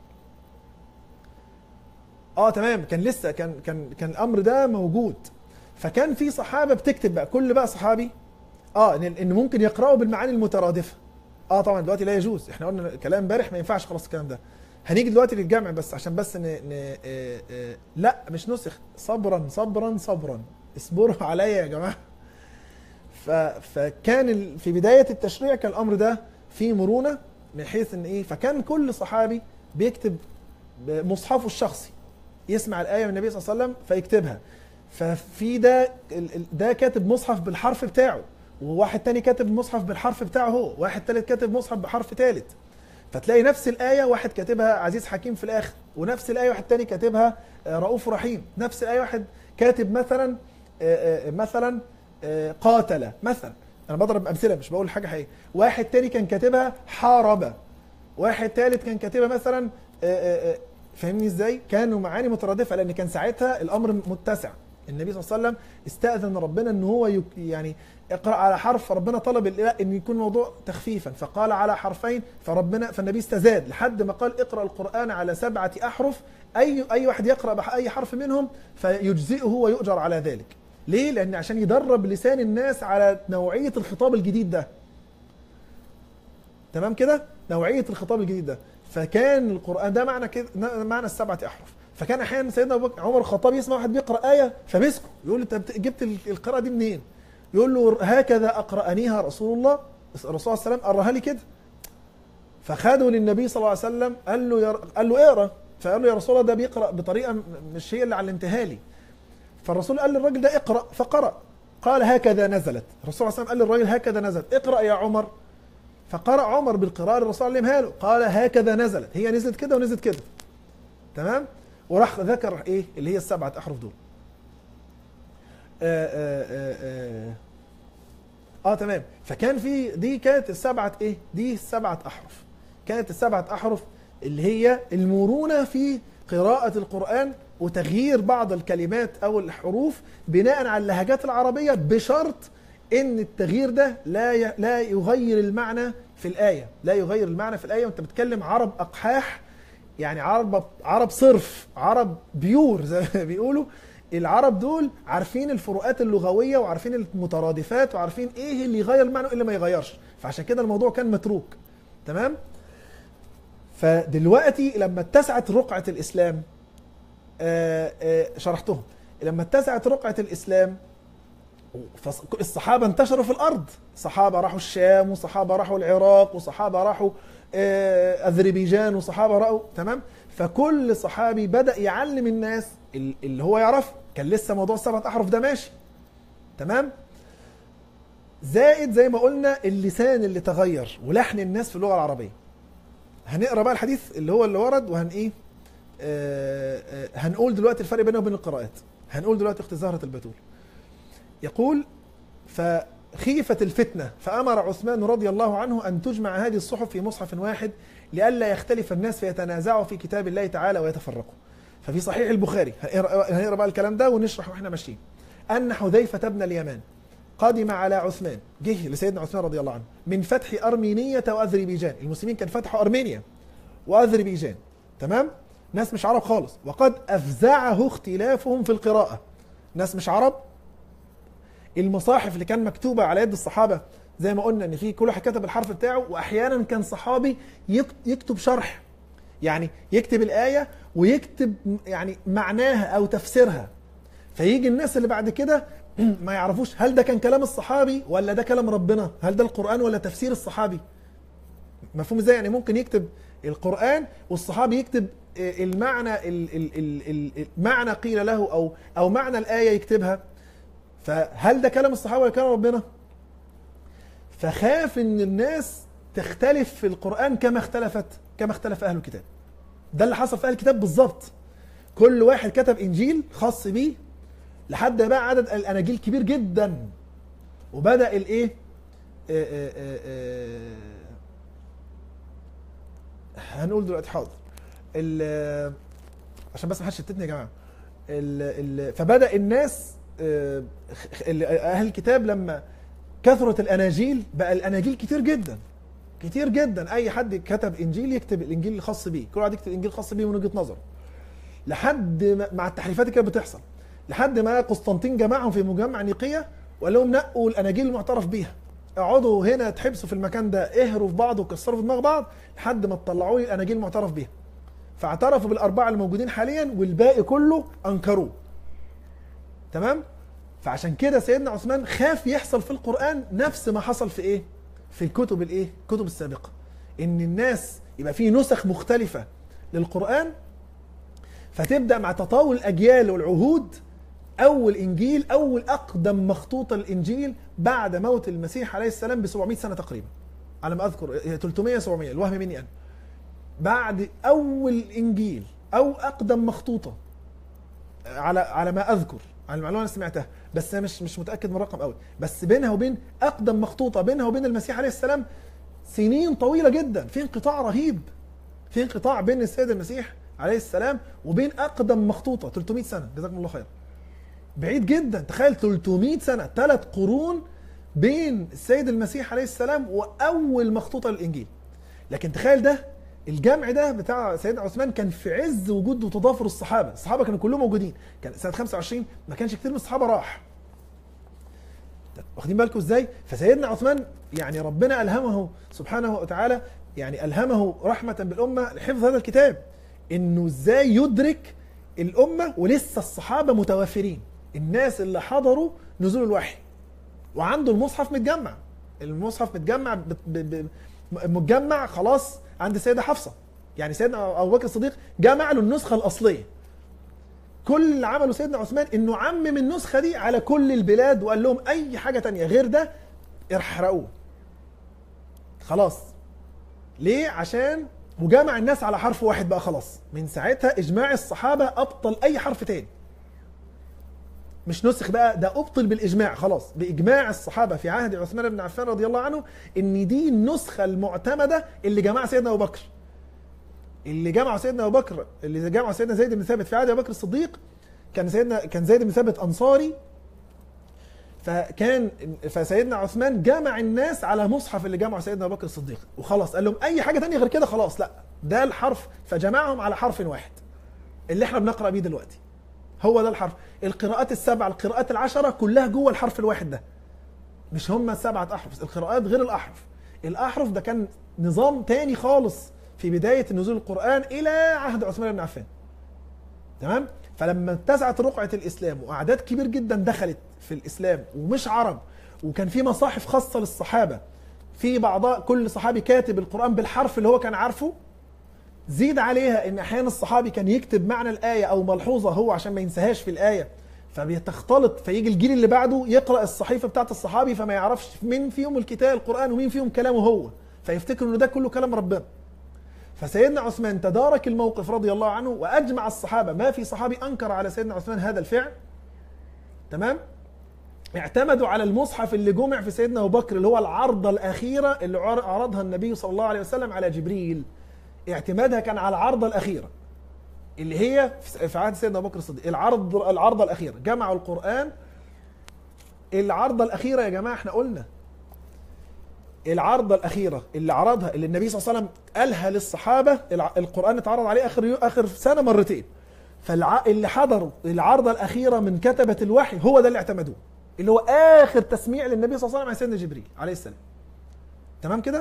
اه تمام كان لسه كان كان كان الامر ده موجود فكان في صحابه بتكتب بقى كل بقى صحابي اه ان إن ممكن يقراوا بالمعاني المترادفه اه طبعا دلوقتي لا يجوز احنا قلنا كلام امبارح ما ينفعش خلاص الكلام ده هنيجي دلوقتي للجمع بس عشان بس ن... ن... آه آه لا مش نسخ صبرا صبرا صبرا اصبروا عليا يا جماعه ف... فكان ال... في بدايه التشريع كان الامر ده فيه مرونه من حيث ان ايه فكان كل صحابي بيكتب مصحفه الشخصي يسمع الايه من النبي صلى الله عليه وسلم فيكتبها ففي ده ال- ال- ده كاتب مصحف بالحرف بتاعه وواحد تاني كاتب مصحف بالحرف بتاعه هو واحد تالت كاتب مصحف بحرف تالت فتلاقي نفس الآية واحد كاتبها عزيز حكيم في الآخر ونفس الآية واحد تاني كاتبها آه، رؤوف رحيم نفس الآية واحد كاتب مثلا آه، آه، مثلا آه، قاتل مثلا أنا بضرب أمثلة مش بقول حاجة حقيقية واحد تاني كان كاتبها حارب واحد تالت كان كاتبها مثلا آه، آه، آه، فاهمني ازاي؟ كانوا معاني مترادفه لان كان ساعتها الامر متسع. النبي صلى الله عليه وسلم استاذن ربنا ان هو يك يعني اقرا على حرف فربنا طلب الإله ان يكون الموضوع تخفيفا فقال على حرفين فربنا فالنبي استزاد لحد ما قال اقرا القران على سبعه احرف اي اي واحد يقرا باي حرف منهم فيجزئه ويؤجر على ذلك. ليه؟ لان عشان يدرب لسان الناس على نوعيه الخطاب الجديد ده. تمام كده نوعيه الخطاب الجديد ده فكان القران ده معنى كده معنى السبعه احرف فكان احيانا سيدنا ابو بكر عمر الخطاب يسمع واحد بيقرا ايه فمسكه يقول له انت بت- جبت ال- القراءه دي منين يقول له هكذا اقرانيها رسول الله الرسول صلى الله عليه وسلم قراها لي كده فخدوا للنبي صلى الله عليه وسلم قال له يا قال له اقرا فقال له يا رسول الله ده بيقرا بطريقه م- مش هي اللي علمتها لي فالرسول قال للراجل ده اقرا فقرا قال هكذا نزلت الرسول صلى الله عليه وسلم قال للراجل هكذا نزلت اقرا يا عمر فقرأ عمر بالقراءة الرسول علمها له قال هكذا نزلت هي نزلت كده ونزلت كده تمام وراح ذكر ايه اللي هي السبعة أحرف دول آه, آه, آه, آه, اه تمام فكان في دي كانت السبعة ايه دي السبعة أحرف كانت السبعة أحرف اللي هي المرونة في قراءة القرآن وتغيير بعض الكلمات أو الحروف بناء على اللهجات العربية بشرط ان التغيير ده لا ي- لا يغير المعنى في الايه لا يغير المعنى في الايه وانت بتتكلم عرب اقحاح يعني عرب عرب صرف عرب بيور زي ما بيقولوا العرب دول عارفين الفروقات اللغويه وعارفين المترادفات وعارفين ايه اللي يغير المعنى وايه اللي ما يغيرش فعشان كده الموضوع كان متروك تمام فدلوقتي لما اتسعت رقعه الاسلام آه، آه، شرحتهم لما اتسعت رقعه الاسلام فص- الصحابة انتشروا في الأرض صحابة راحوا الشام وصحابة راحوا العراق وصحابة راحوا آه، أذربيجان وصحابة راحوا تمام فكل صحابي بدأ يعلم الناس ال- اللي هو يعرف كان لسه موضوع السبعة أحرف ده ماشي تمام زائد زي ما قلنا اللسان اللي تغير ولحن الناس في اللغة العربية هنقرا بقى الحديث اللي هو اللي ورد وهن ايه آه، آه، هنقول دلوقتي الفرق بينه وبين القراءات هنقول دلوقتي اخت زهرة البتول يقول فخيفت الفتنة فأمر عثمان رضي الله عنه أن تجمع هذه الصحف في مصحف واحد لئلا يختلف الناس فيتنازعوا في كتاب الله تعالى ويتفرقوا ففي صحيح البخاري هنقرا هنقرا بقى الكلام ده ونشرح واحنا ماشيين أن حذيفة بن اليمان قدم على عثمان جه لسيدنا عثمان رضي الله عنه من فتح أرمينية وأذربيجان المسلمين كان فتحوا أرمينيا وأذربيجان تمام ناس مش عرب خالص وقد أفزعه اختلافهم في القراءة ناس مش عرب المصاحف اللي كان مكتوبه على يد الصحابه زي ما قلنا ان في كل واحد كتب الحرف بتاعه واحيانا كان صحابي يك- يكتب شرح يعني يكتب الايه ويكتب يعني معناها او تفسيرها فيجي الناس اللي بعد كده ما يعرفوش هل ده كان كلام الصحابي ولا ده كلام ربنا هل ده القران ولا تفسير الصحابي مفهوم ازاي يعني ممكن يكتب القران والصحابي يكتب المعنى ال- ال- ال- ال- معنى قيل له او او معنى الايه يكتبها فهل ده كلام الصحابه ولا كلام ربنا؟ فخاف ان الناس تختلف في القران كما اختلفت كما اختلف اهل الكتاب. ده اللي حصل في اهل الكتاب بالظبط. كل واحد كتب انجيل خاص بيه لحد بقى عدد الاناجيل كبير جدا. وبدا الايه؟ آه، آه، آه، آه، هنقول دلوقتي حاضر ال- عشان بس ما حدش يشتتني يا جماعه ال ال فبدا الناس آه، خ- ال- اهل الكتاب لما كثرت الاناجيل بقى الاناجيل كتير جدا كتير جدا اي حد كتب انجيل يكتب الانجيل الخاص بيه كل واحد يكتب الانجيل الخاص بيه من وجهه نظره لحد ما مع التحريفات اللي كانت بتحصل لحد ما قسطنطين جمعهم في مجمع نيقيه وقال لهم نقوا الاناجيل المعترف بيها اقعدوا هنا تحبسوا في المكان ده اهروا في بعض وكسروا في دماغ بعض لحد ما تطلعوا لي الاناجيل المعترف بيها فاعترفوا بالاربعه الموجودين حاليا والباقي كله انكروه تمام فعشان كده سيدنا عثمان خاف يحصل في القران نفس ما حصل في ايه في الكتب الايه الكتب السابقه ان الناس يبقى في نسخ مختلفه للقران فتبدا مع تطاول الاجيال والعهود اول انجيل اول اقدم مخطوطه الانجيل بعد موت المسيح عليه السلام ب 700 سنه تقريبا على ما اذكر 300 700 الوهم مني انا بعد اول انجيل او اقدم مخطوطه على على ما اذكر على المعلومه اللي سمعتها بس انا مش مش متاكد من الرقم قوي بس بينها وبين اقدم مخطوطه بينها وبين المسيح عليه السلام سنين طويله جدا في انقطاع رهيب في انقطاع بين السيد المسيح عليه السلام وبين اقدم مخطوطه 300 سنه جزاكم الله خير بعيد جدا تخيل 300 سنه ثلاث قرون بين السيد المسيح عليه السلام واول مخطوطه للانجيل لكن تخيل ده الجمع ده بتاع سيدنا عثمان كان في عز وجود وتضافر الصحابه الصحابه كانوا كلهم موجودين كان سنه 25 ما كانش كتير من الصحابه راح واخدين بالكم ازاي فسيدنا عثمان يعني ربنا الهمه سبحانه وتعالى يعني الهمه رحمه بالامه لحفظ هذا الكتاب انه ازاي يدرك الامه ولسه الصحابه متوافرين الناس اللي حضروا نزول الوحي وعنده المصحف متجمع المصحف متجمع ب- ب- ب- متجمع خلاص عند السيده حفصه يعني سيدنا ابو بكر الصديق جمع له النسخه الاصليه كل اللي عمله سيدنا عثمان انه عمم النسخه دي على كل البلاد وقال لهم اي حاجه تانية غير ده احرقوه خلاص ليه عشان وجمع الناس على حرف واحد بقى خلاص من ساعتها اجماع الصحابه ابطل اي حرف تاني مش نسخ بقى ده ابطل بالاجماع خلاص باجماع الصحابه في عهد عثمان بن عفان رضي الله عنه ان دي النسخه المعتمده اللي جمعها سيدنا ابو بكر اللي جمعه سيدنا ابو بكر اللي جمعه سيدنا زيد بن ثابت في عهد ابو بكر الصديق كان سيدنا كان زيد بن ثابت انصاري فكان فسيدنا عثمان جمع الناس على مصحف اللي جمعه سيدنا ابو بكر الصديق وخلاص قال لهم اي حاجه تانية غير كده خلاص لا ده الحرف فجمعهم على حرف واحد اللي احنا بنقرا بيه دلوقتي هو ده الحرف القراءات السبع القراءات العشرة كلها جوه الحرف الواحد ده مش هم سبعة أحرف القراءات غير الأحرف الأحرف ده كان نظام تاني خالص في بداية نزول القرآن إلى عهد عثمان بن عفان تمام فلما اتسعت رقعة الإسلام وأعداد كبير جدا دخلت في الإسلام ومش عرب وكان في مصاحف خاصة للصحابة في بعضها كل صحابي كاتب القرآن بالحرف اللي هو كان عارفه زيد عليها ان احيانا الصحابي كان يكتب معنى الايه او ملحوظه هو عشان ما ينساهاش في الايه فبيتختلط فيجي الجيل اللي بعده يقرا الصحيفه بتاعت الصحابي فما يعرفش مين فيهم الكتاب القران ومين فيهم كلامه هو فيفتكر ان ده كله كلام ربنا فسيدنا عثمان تدارك الموقف رضي الله عنه واجمع الصحابه ما في صحابي انكر على سيدنا عثمان هذا الفعل تمام اعتمدوا على المصحف اللي جمع في سيدنا ابو بكر اللي هو العرضه الاخيره اللي عر- عرضها النبي صلى الله عليه وسلم على جبريل اعتمادها كان على العرضه الاخيره اللي هي في في عهد سيدنا ابو بكر الصديق العرض العرضه الاخيره جمعوا القران العرضه الاخيره يا جماعه احنا قلنا العرضه الاخيره اللي عرضها اللي النبي صلى الله عليه وسلم قالها للصحابه الع- القران اتعرض عليه اخر يو- اخر سنه مرتين فاللي حضروا العرضه الاخيره من كتبه الوحي هو ده اللي اعتمدوه اللي هو اخر تسميع للنبي صلى الله عليه وسلم على سيدنا جبريل عليه السلام تمام كده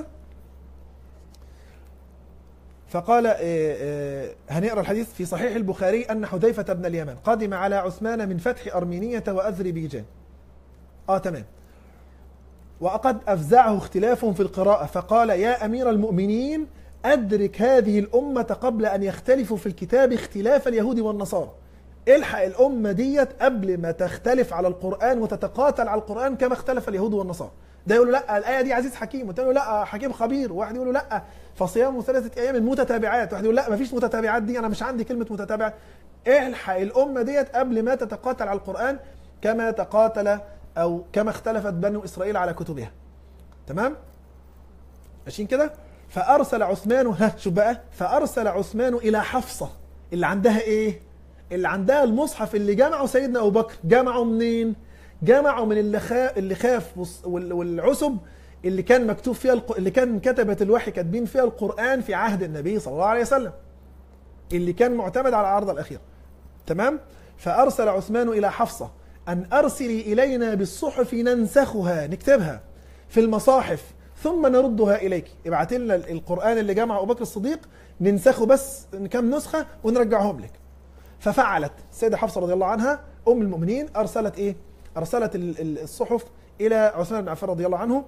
فقال آه، آه، هنقرا الحديث في صحيح البخاري ان حذيفه بن اليمان قدم على عثمان من فتح ارمينيه واذربيجان اه تمام وقد افزعه اختلاف في القراءه فقال يا امير المؤمنين ادرك هذه الامه قبل ان يختلفوا في الكتاب اختلاف اليهود والنصارى الحق الامه ديت قبل ما تختلف على القران وتتقاتل على القران كما اختلف اليهود والنصارى ده يقول له لا الايه دي عزيز حكيم والتاني يقول لا حكيم خبير واحد يقول له لا فصيام ثلاثه ايام متتابعات واحد يقول لا مفيش متتابعات دي انا مش عندي كلمه متتابعات الحق الامه ديت قبل ما تتقاتل على القران كما تقاتل او كما اختلفت بنو اسرائيل على كتبها تمام ماشيين كده فارسل عثمان ها شوف بقى فارسل عثمان الى حفصه اللي عندها ايه اللي عندها المصحف اللي جمعه سيدنا ابو بكر جمعه منين جمعه من اللي خاف اللي خاف والص- وال- والعسب اللي كان مكتوب فيها الق... اللي كان كتبة الوحي كاتبين فيها القرآن في عهد النبي صلى الله عليه وسلم اللي كان معتمد على العرض الأخير تمام فأرسل عثمان إلى حفصة أن أرسلي إلينا بالصحف ننسخها نكتبها في المصاحف ثم نردها إليك ابعت لنا القرآن اللي جمع أبو بكر الصديق ننسخه بس كم نسخة ونرجعهم لك ففعلت السيدة حفصة رضي الله عنها أم المؤمنين أرسلت إيه؟ أرسلت ال- ال- الصحف إلى عثمان بن عفان رضي الله عنه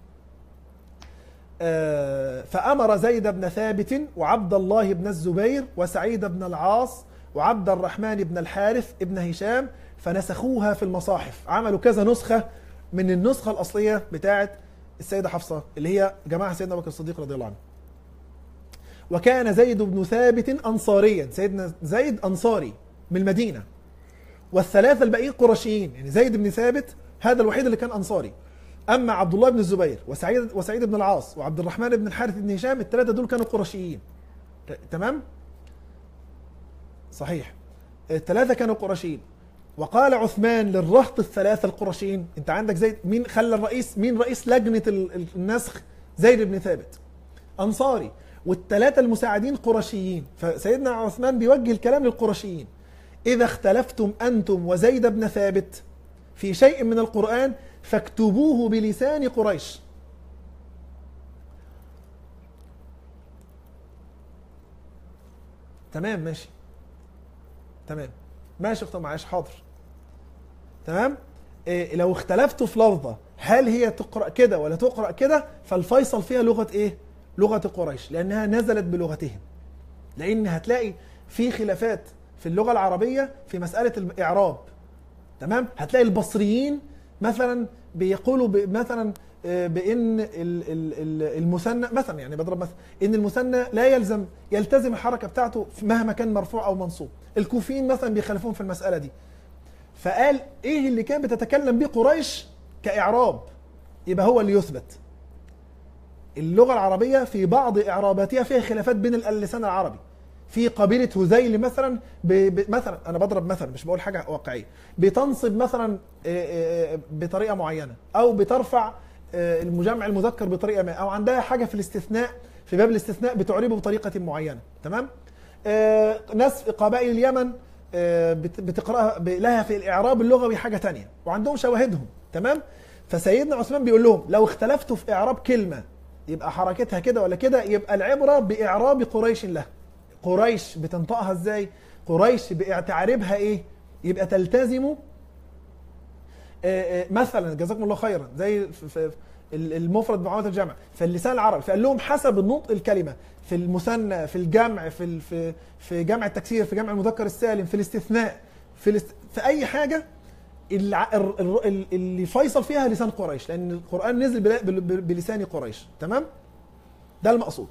آه، فأمر زيد بن ثابت وعبد الله بن الزبير وسعيد بن العاص وعبد الرحمن بن الحارث بن هشام فنسخوها في المصاحف عملوا كذا نسخة من النسخة الأصلية بتاعة السيدة حفصة اللي هي جماعة سيدنا أبو بكر الصديق رضي الله عنه وكان زيد بن ثابت أنصاريا سيدنا زيد أنصاري من المدينة والثلاثة الباقيين قرشيين يعني زيد بن ثابت هذا الوحيد اللي كان أنصاري أما عبد الله بن الزبير وسعيد وسعيد بن العاص وعبد الرحمن بن الحارث بن هشام الثلاثة دول كانوا قرشيين ت- تمام صحيح الثلاثة كانوا قرشيين وقال عثمان للرهط الثلاثة القرشيين انت عندك زيد مين خلى الرئيس مين رئيس لجنة ال- ال- النسخ زيد بن ثابت أنصاري والثلاثة المساعدين قرشيين فسيدنا عثمان بيوجه الكلام للقرشيين إذا اختلفتم أنتم وزيد بن ثابت في شيء من القرآن فاكتبوه بلسان قريش تمام ماشي تمام ماشي اختار معاش حاضر تمام إيه لو اختلفتوا في لفظة هل هي تقرأ كده ولا تقرأ كده فالفيصل فيها لغة ايه لغة قريش لأنها نزلت بلغتهم لأن هتلاقي في خلافات في اللغة العربية في مسألة الإعراب تمام هتلاقي البصريين مثلا بيقولوا ب- مثلا آه، بان ال- ال- ال- المثنى مثلا يعني بضرب مثلا ان المثنى لا يلزم يلتزم الحركه بتاعته مهما كان مرفوع او منصوب الكوفيين مثلا بيخالفون في المساله دي فقال ايه اللي كان بتتكلم به قريش كاعراب يبقى هو اللي يثبت اللغه العربيه في بعض اعراباتها فيها خلافات بين اللسان العربي في قبيله هذيل مثلا ب... ب... مثلا انا بضرب مثلا مش بقول حاجه واقعيه بتنصب مثلا آه، آه، بطريقه معينه او بترفع آه، المجمع المذكر بطريقه ما او عندها حاجه في الاستثناء في باب الاستثناء بتعربه بطريقه معينه تمام آه، ناس في قبائل اليمن آه، بت- بتقراها ب- لها في الاعراب اللغوي حاجه تانية وعندهم شواهدهم تمام فسيدنا عثمان بيقول لهم لو اختلفتوا في اعراب كلمه يبقى حركتها كده ولا كده يبقى العبره باعراب قريش لها قريش بتنطقها ازاي قريش بتعريبها ايه يبقى تلتزم آه، آه، مثلا جزاكم الله خيرا زي في- في في ال- المفرد بمعامله الجمع فاللسان العربي فقال لهم حسب النطق الكلمه في المثنى في الجمع في ال- في في جمع التكسير في جمع المذكر السالم في الاستثناء في الاست... في اي حاجه الع- ال- ال- ال- اللي فيصل فيها لسان قريش لان القران نزل بلا- بل- بل- بلسان قريش تمام ده المقصود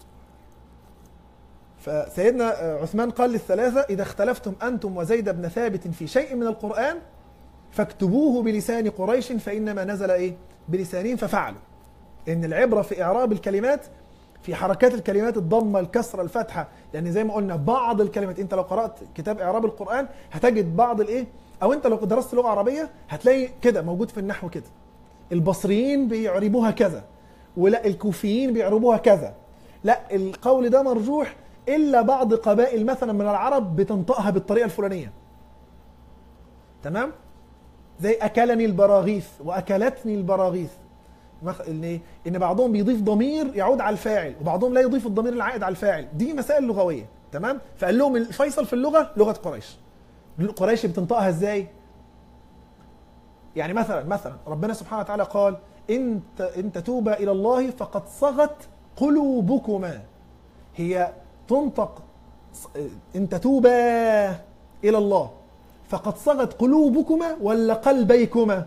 فسيدنا عثمان قال للثلاثة إذا اختلفتم أنتم وزيد بن ثابت في شيء من القرآن فاكتبوه بلسان قريش فإنما نزل إيه بلسانهم ففعلوا إن العبرة في إعراب الكلمات في حركات الكلمات الضمة الكسرة الفتحة لأن زي ما قلنا بعض الكلمات أنت لو قرأت كتاب إعراب القرآن هتجد بعض الإيه أو أنت لو درست لغة عربية هتلاقي كده موجود في النحو كده البصريين بيعربوها كذا ولا الكوفيين بيعربوها كذا لا القول ده مرجوح الا بعض قبائل مثلا من العرب بتنطقها بالطريقه الفلانيه تمام زي اكلني البراغيث واكلتني البراغيث مخ- ان إيه؟ ان بعضهم بيضيف ضمير يعود على الفاعل وبعضهم لا يضيف الضمير العائد على الفاعل دي مسائل لغويه تمام فقال لهم الفيصل في اللغه لغه قريش قريش بتنطقها ازاي يعني مثلا مثلا ربنا سبحانه وتعالى قال ان ت- ان تتوبا الى الله فقد صغت قلوبكما هي تنطق ص- ان تتوبا الى الله فقد صغت قلوبكما ولا قلبيكما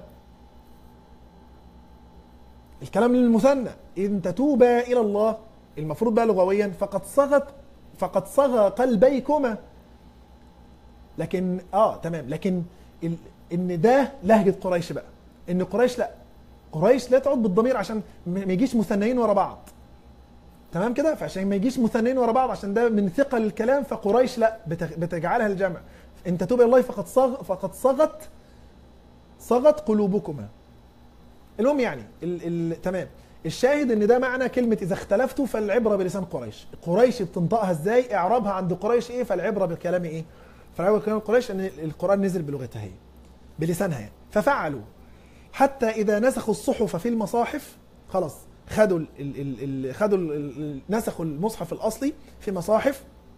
الكلام للمثنى ان تتوبا الى الله المفروض بقى لغويا فقد صغت فقد صغى قلبيكما لكن اه تمام لكن ال... ان ده لهجه قريش بقى ان قريش لا قريش لا تعود بالضمير عشان ما يجيش مثنيين ورا بعض تمام كده فعشان ما يجيش مثنيين ورا بعض عشان ده من ثقل الكلام فقريش لا بتجعلها الجمع ان تتوب الى الله فقد صغ فقد صغت صغت قلوبكما المهم يعني ال ال تمام الشاهد ان ده معنى كلمه اذا اختلفتوا فالعبره بلسان قريش قريش بتنطقها ازاي اعرابها عند قريش ايه فالعبره بكلام ايه فالعبره بكلام قريش ان القران نزل بلغتها هي بلسانها يعني ففعلوا حتى اذا نسخوا الصحف في المصاحف خلاص خدوا ال ال ال خدوا ال نسخوا المصحف الاصلي في مصاحف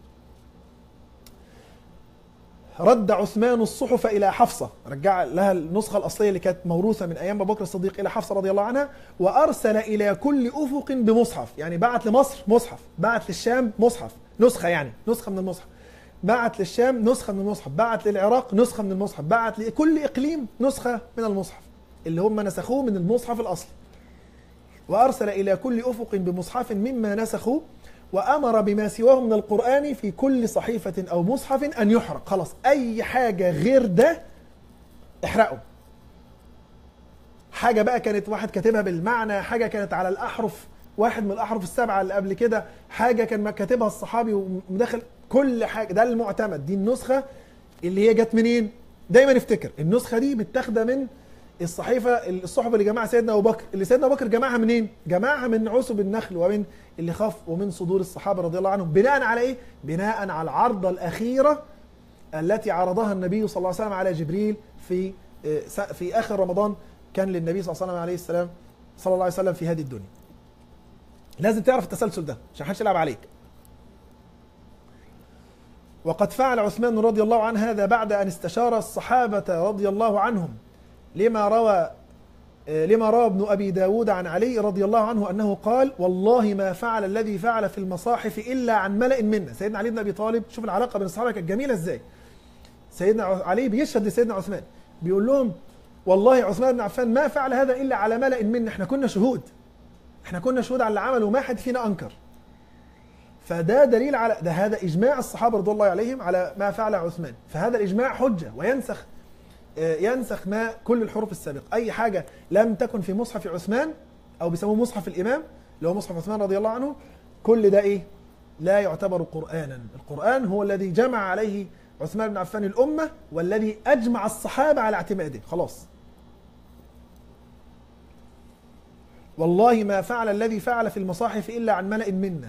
رد عثمان الصحف الى حفصه رجع لها النسخه الاصليه اللي كانت موروثه من ايام ابو بكر الصديق الى حفصه رضي الله عنها وارسل الى كل افق بمصحف يعني بعت لمصر مصحف بعت للشام مصحف نسخه يعني نسخه من المصحف بعت للشام نسخه من المصحف بعت للعراق نسخه من المصحف بعت لكل اقليم نسخه من المصحف اللي هم نسخوه من المصحف الاصلي وارسل الى كل افق بمصحف مما نسخوا وامر بما سواه من القران في كل صحيفه او مصحف ان يحرق خلاص اي حاجه غير ده احرقه حاجه بقى كانت واحد كاتبها بالمعنى حاجه كانت على الاحرف واحد من الاحرف السبعه اللي قبل كده حاجه كان كاتبها الصحابي ومدخل كل حاجه ده المعتمد دي النسخه اللي هي جت منين دايما افتكر النسخه دي متاخده من الصحيفه الصحف اللي جمعها سيدنا ابو بكر اللي سيدنا ابو بكر جمعها منين جمعها من عصب النخل ومن اللي خاف ومن صدور الصحابه رضي الله عنهم بناء على ايه بناء على العرضه الاخيره التي عرضها النبي صلى الله عليه وسلم على جبريل في في اخر رمضان كان للنبي صلى الله عليه وسلم عليه السلام صلى الله عليه وسلم في هذه الدنيا لازم تعرف التسلسل ده عشان محدش يلعب عليك وقد فعل عثمان رضي الله عنه هذا بعد ان استشار الصحابه رضي الله عنهم لما روى لما روى ابن ابي داود عن علي رضي الله عنه انه قال والله ما فعل الذي فعل في المصاحف الا عن ملأ منا سيدنا علي بن ابي طالب شوف العلاقه بين الصحابه كانت جميله ازاي سيدنا علي بيشهد لسيدنا عثمان بيقول لهم والله عثمان بن عفان ما فعل هذا الا على ملأ منا احنا كنا شهود احنا كنا شهود على اللي عمله ما حد فينا انكر فده دليل على ده هذا اجماع الصحابه رضي الله عليهم على ما فعل عثمان فهذا الاجماع حجه وينسخ ينسخ ما كل الحروف السابقه اي حاجه لم تكن في مصحف عثمان او بيسموه مصحف الامام اللي هو مصحف عثمان رضي الله عنه كل ده ايه لا يعتبر قرانا القران هو الذي جمع عليه عثمان بن عفان الامه والذي اجمع الصحابه على اعتماده خلاص والله ما فعل الذي فعل في المصاحف الا عن ملأ منا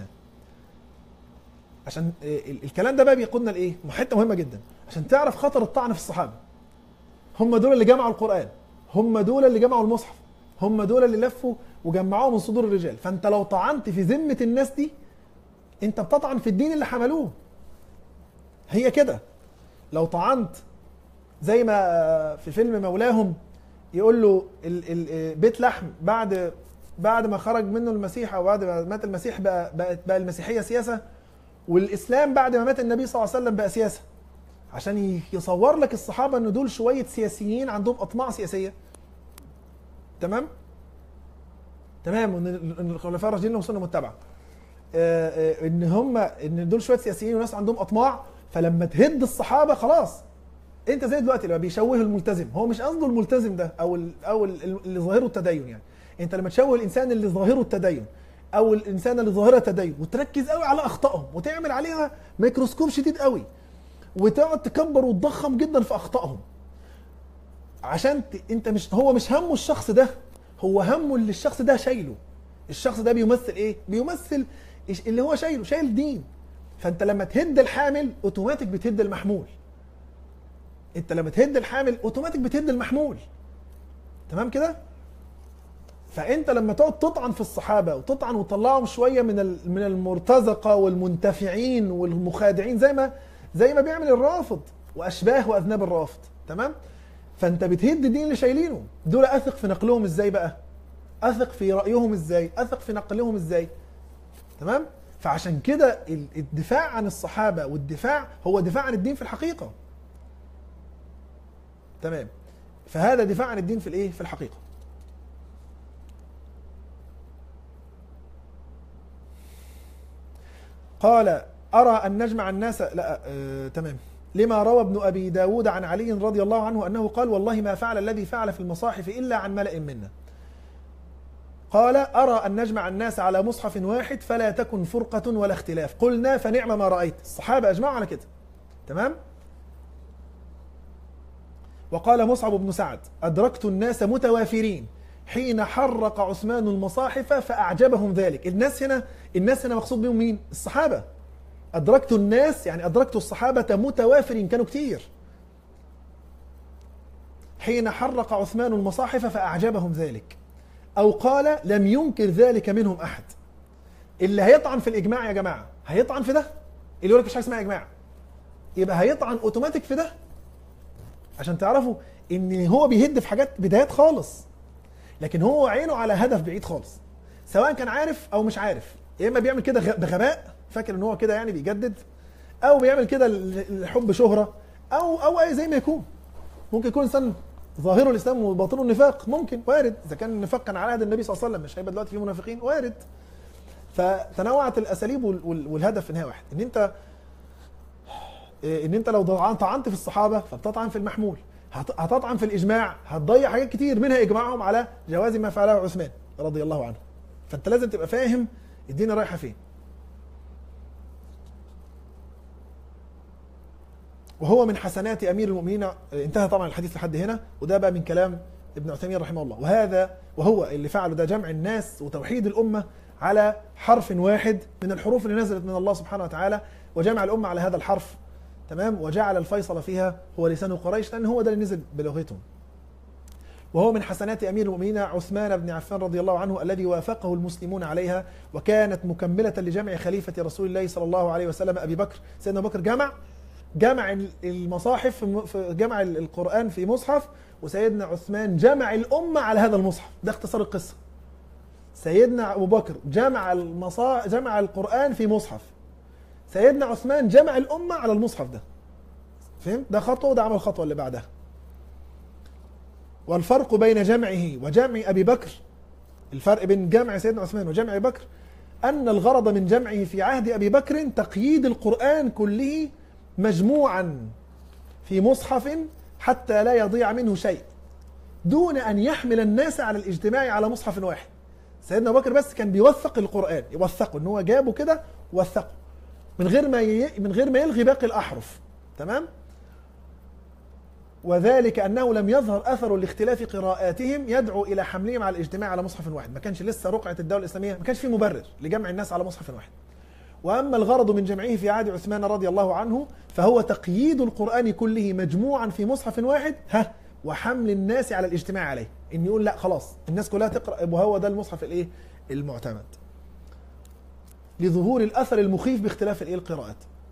عشان الكلام ده بقى بيقودنا لايه حته مهمه جدا عشان تعرف خطر الطعن في الصحابه هم دول اللي جمعوا القرآن هم دول اللي جمعوا المصحف هم دول اللي لفوا وجمعوه من صدور الرجال فانت لو طعنت في ذمة الناس دي انت بتطعن في الدين اللي حملوه هي كده لو طعنت زي ما في فيلم مولاهم يقول له ال ال بيت لحم بعد بعد ما خرج منه المسيح او بعد ما مات المسيح بقى بقى, بقى المسيحيه سياسه والاسلام بعد ما مات النبي صلى الله عليه وسلم بقى سياسه عشان يصور لك الصحابه ان دول شويه سياسيين عندهم اطماع سياسيه تمام تمام ان الخلفاء الراشدين لهم سنه متبعه ان هم ان دول شويه سياسيين وناس عندهم اطماع فلما تهد الصحابه خلاص انت زي دلوقتي لما بيشوه الملتزم هو مش قصده الملتزم ده او ال او ال اللي ظاهره التدين يعني انت لما تشوه الانسان اللي ظاهره التدين او الانسان اللي ظاهره التدين وتركز قوي على اخطائهم وتعمل عليها ميكروسكوب شديد قوي وتقعد تكبر وتضخم جدا في اخطائهم عشان ت... انت مش هو مش همه الشخص ده هو همه اللي الشخص ده شايله الشخص ده بيمثل ايه بيمثل اللي هو شايله شايل دين فانت لما تهد الحامل اوتوماتيك بتهد المحمول انت لما تهد الحامل اوتوماتيك بتهد المحمول تمام كده فانت لما تقعد تطعن في الصحابه وتطعن وتطلعهم شويه من من المرتزقه والمنتفعين والمخادعين زي ما زي ما بيعمل الرافض واشباه واذناب الرافض تمام فانت بتهد الدين اللي شايلينه دول اثق في نقلهم ازاي بقى اثق في رايهم ازاي اثق في نقلهم ازاي تمام فعشان كده الدفاع عن الصحابه والدفاع هو دفاع عن الدين في الحقيقه تمام فهذا دفاع عن الدين في الايه في الحقيقه قال أرى أن نجمع الناس لا آه تمام لما روى ابن أبي داود عن علي رضي الله عنه أنه قال والله ما فعل الذي فعل في المصاحف إلا عن ملأ منا قال أرى أن نجمع الناس على مصحف واحد فلا تكن فرقة ولا اختلاف قلنا فنعم ما رأيت الصحابة أجمعوا على كده تمام وقال مصعب بن سعد أدركت الناس متوافرين حين حرق عثمان المصاحف فأعجبهم ذلك الناس هنا الناس هنا مقصود بهم مين الصحابة أدركت الناس يعني أدركت الصحابة متوافرين كانوا كتير حين حرق عثمان المصاحف فأعجبهم ذلك أو قال لم ينكر ذلك منهم أحد اللي هيطعن في الإجماع يا جماعة هيطعن في ده اللي يقول لك مش حاجة اسمها إجماع يبقى هيطعن أوتوماتيك في ده عشان تعرفوا إن هو بيهد في حاجات بدايات خالص لكن هو عينه على هدف بعيد خالص سواء كان عارف أو مش عارف يا إما بيعمل كده غ- بغباء فاكر إن هو كده يعني بيجدد أو بيعمل كده ل- لحب شهرة أو أو أي زي ما يكون ممكن يكون انسان ظاهره الاسلام وباطنه النفاق ممكن وارد اذا كان النفاق كان على عهد النبي صلى الله عليه وسلم مش هيبقى دلوقتي في منافقين وارد فتنوعت الاساليب وال- وال- والهدف في النهايه واحد ان انت إيه، ان انت لو ضع- طعنت في الصحابه فبتطعن في المحمول هت- هتطعن في الاجماع هتضيع حاجات كتير منها اجماعهم على جواز ما فعله عثمان رضي الله عنه فانت لازم تبقى فاهم الدنيا رايحه فين وهو من حسنات امير المؤمنين انتهى طبعا الحديث لحد هنا وده بقى من كلام ابن عثيمين رحمه الله وهذا وهو اللي فعله ده جمع الناس وتوحيد الامه على حرف واحد من الحروف اللي نزلت من الله سبحانه وتعالى وجمع الامه على هذا الحرف تمام وجعل الفيصل فيها هو لسان قريش لان هو ده اللي نزل بلغتهم وهو من حسنات امير المؤمنين عثمان بن عفان رضي الله عنه الذي وافقه المسلمون عليها وكانت مكمله لجمع خليفه رسول الله صلى الله عليه وسلم ابي بكر سيدنا أبو بكر جمع جمع المصاحف في م- في جمع القرآن في مصحف وسيدنا عثمان جمع الأمة على هذا المصحف ده اختصار القصة سيدنا أبو بكر جمع المصا... جمع القرآن في مصحف سيدنا عثمان جمع الأمة على المصحف ده فهمت ده خطوة وده عمل الخطوة اللي بعدها والفرق بين جمعه وجمع أبي بكر الفرق بين جمع سيدنا عثمان وجمع أبي بكر أن الغرض من جمعه في عهد أبي بكر تقييد القرآن كله مجموعا في مصحف حتى لا يضيع منه شيء دون أن يحمل الناس على الاجتماع على مصحف واحد سيدنا أبو بكر بس كان بيوثق القرآن يوثقه ان هو جابه كده وثقه من غير ما ي... من غير ما يلغي باقي الأحرف تمام وذلك أنه لم يظهر أثر لاختلاف قراءاتهم يدعو إلى حملهم على الاجتماع على مصحف واحد ما كانش لسه رقعة الدولة الإسلامية ما كانش في مبرر لجمع الناس على مصحف واحد وأما الغرض من جمعه في عهد عثمان رضي الله عنه فهو تقييد القرآن كله مجموعا في مصحف واحد ها وحمل الناس على الاجتماع عليه إن يقول لا خلاص الناس كلها تقرأ وهو ده المصحف الإيه المعتمد لظهور الأثر المخيف باختلاف الإيه القراءات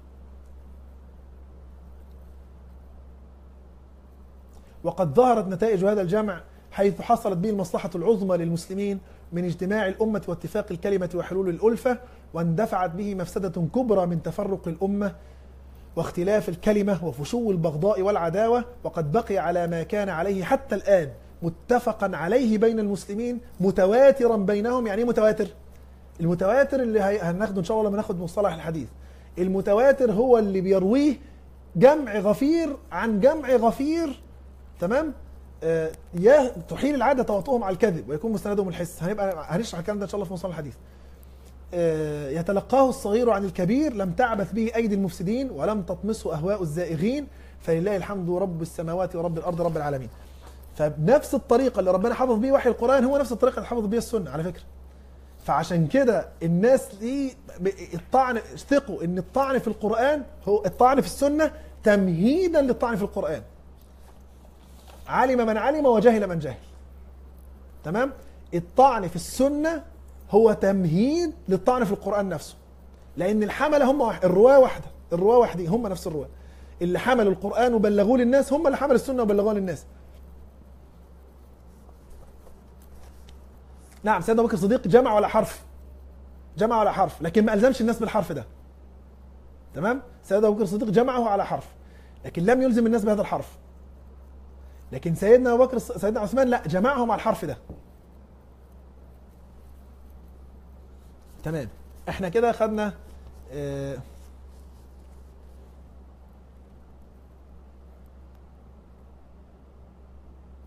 وقد ظهرت نتائج هذا الجمع حيث حصلت به المصلحة العظمى للمسلمين من اجتماع الأمة واتفاق الكلمة وحلول الألفة واندفعت به مفسدة كبرى من تفرق الأمة واختلاف الكلمة وفشو البغضاء والعداوة وقد بقي على ما كان عليه حتى الآن متفقا عليه بين المسلمين متواترا بينهم يعني ايه متواتر المتواتر اللي هي- هناخده ان شاء الله لما ناخد مصطلح الحديث المتواتر هو اللي بيرويه جمع غفير عن جمع غفير تمام آه، يا تحيل العاده تواطؤهم على الكذب ويكون مستندهم الحس هنبقى هنشرح الكلام ده ان شاء الله في مصطلح الحديث آه، يتلقاه الصغير عن الكبير لم تعبث به ايدي المفسدين ولم تطمسه اهواء الزائغين فلله الحمد رب السماوات ورب الارض رب العالمين فبنفس الطريقه اللي ربنا حفظ بيه وحي القران هو نفس الطريقه اللي حفظ بيها السنه على فكره فعشان كده الناس دي ب- الطعن ثقوا ان الطعن في القران هو الطعن في السنه تمهيدا للطعن في القران علم من علم وجهل من جهل تمام الطعن في السنه هو تمهيد للطعن في القران نفسه لان الحمله هم واحد الرواه واحده الرواه واحدين هم نفس الرواه اللي حملوا القران وبلغوه للناس هم اللي حملوا السنه وبلغوها للناس نعم سيدنا ابو بكر الصديق جمع ولا حرف جمع ولا حرف لكن ما الزمش الناس بالحرف ده تمام سيدنا ابو بكر الصديق جمعه على حرف لكن لم يلزم الناس بهذا الحرف لكن سيدنا ابو بكر سيدنا عثمان لا جمعهم على الحرف ده تمام احنا كده خدنا آه،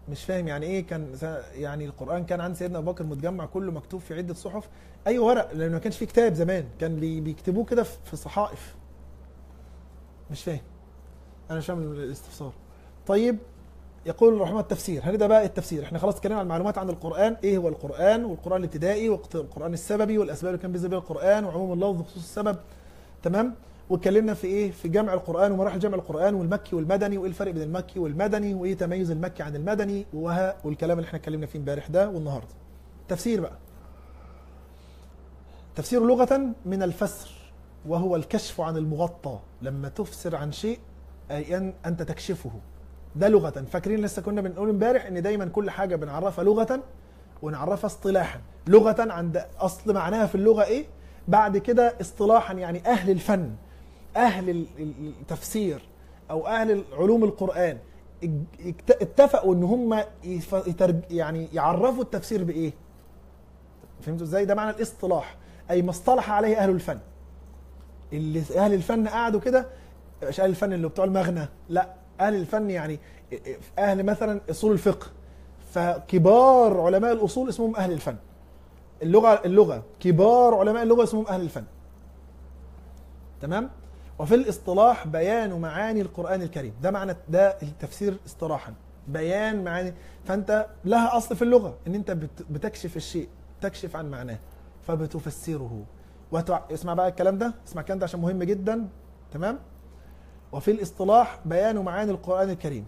مش فاهم يعني ايه كان س- يعني القران كان عند سيدنا ابو بكر متجمع كله مكتوب في عده صحف اي ورق لان ما كانش فيه كتاب زمان كان بي- بيكتبوه كده في في صحائف مش فاهم انا مش فاهم الاستفسار طيب يقول الرحمن التفسير هنبدا بقى التفسير احنا خلاص اتكلمنا عن المعلومات عن القران ايه هو القران والقران الابتدائي والقران السببي والاسباب اللي كان بينزل بها القران وعموم اللفظ وخصوص السبب تمام واتكلمنا في ايه في جمع القران ومراحل جمع القران والمكي والمدني وايه الفرق بين المكي والمدني وايه تميز المكي عن المدني وها والكلام اللي احنا اتكلمنا فيه امبارح ده والنهارده تفسير بقى تفسير لغة من الفسر وهو الكشف عن المغطى لما تفسر عن شيء أي أن أنت تكشفه ده لغة فاكرين لسه كنا بنقول امبارح ان دايما كل حاجة بنعرفها لغة ونعرفها اصطلاحا لغة عند اصل معناها في اللغة ايه بعد كده اصطلاحا يعني اهل الفن اهل ال- ال- التفسير او اهل علوم القرآن اج- اجت- اتفقوا ان هم يف- يترج- يعني يعرفوا التفسير بايه فهمتوا ازاي ده معنى الاصطلاح اي ما اصطلح عليه اهل الفن اللي اهل الفن قعدوا كده مش اهل الفن اللي بتوع المغنى لا اهل الفن يعني اهل مثلا اصول الفقه فكبار علماء الاصول اسمهم اهل الفن اللغه اللغه كبار علماء اللغه اسمهم اهل الفن تمام وفي الاصطلاح بيان معاني القران الكريم ده معنى ده التفسير اصطلاحا بيان معاني فانت لها اصل في اللغه ان انت بت- بتكشف الشيء تكشف عن معناه فبتفسره وتع... اسمع بقى الكلام ده اسمع الكلام ده عشان مهم جدا تمام وفي الاصطلاح بيان معاني القرآن الكريم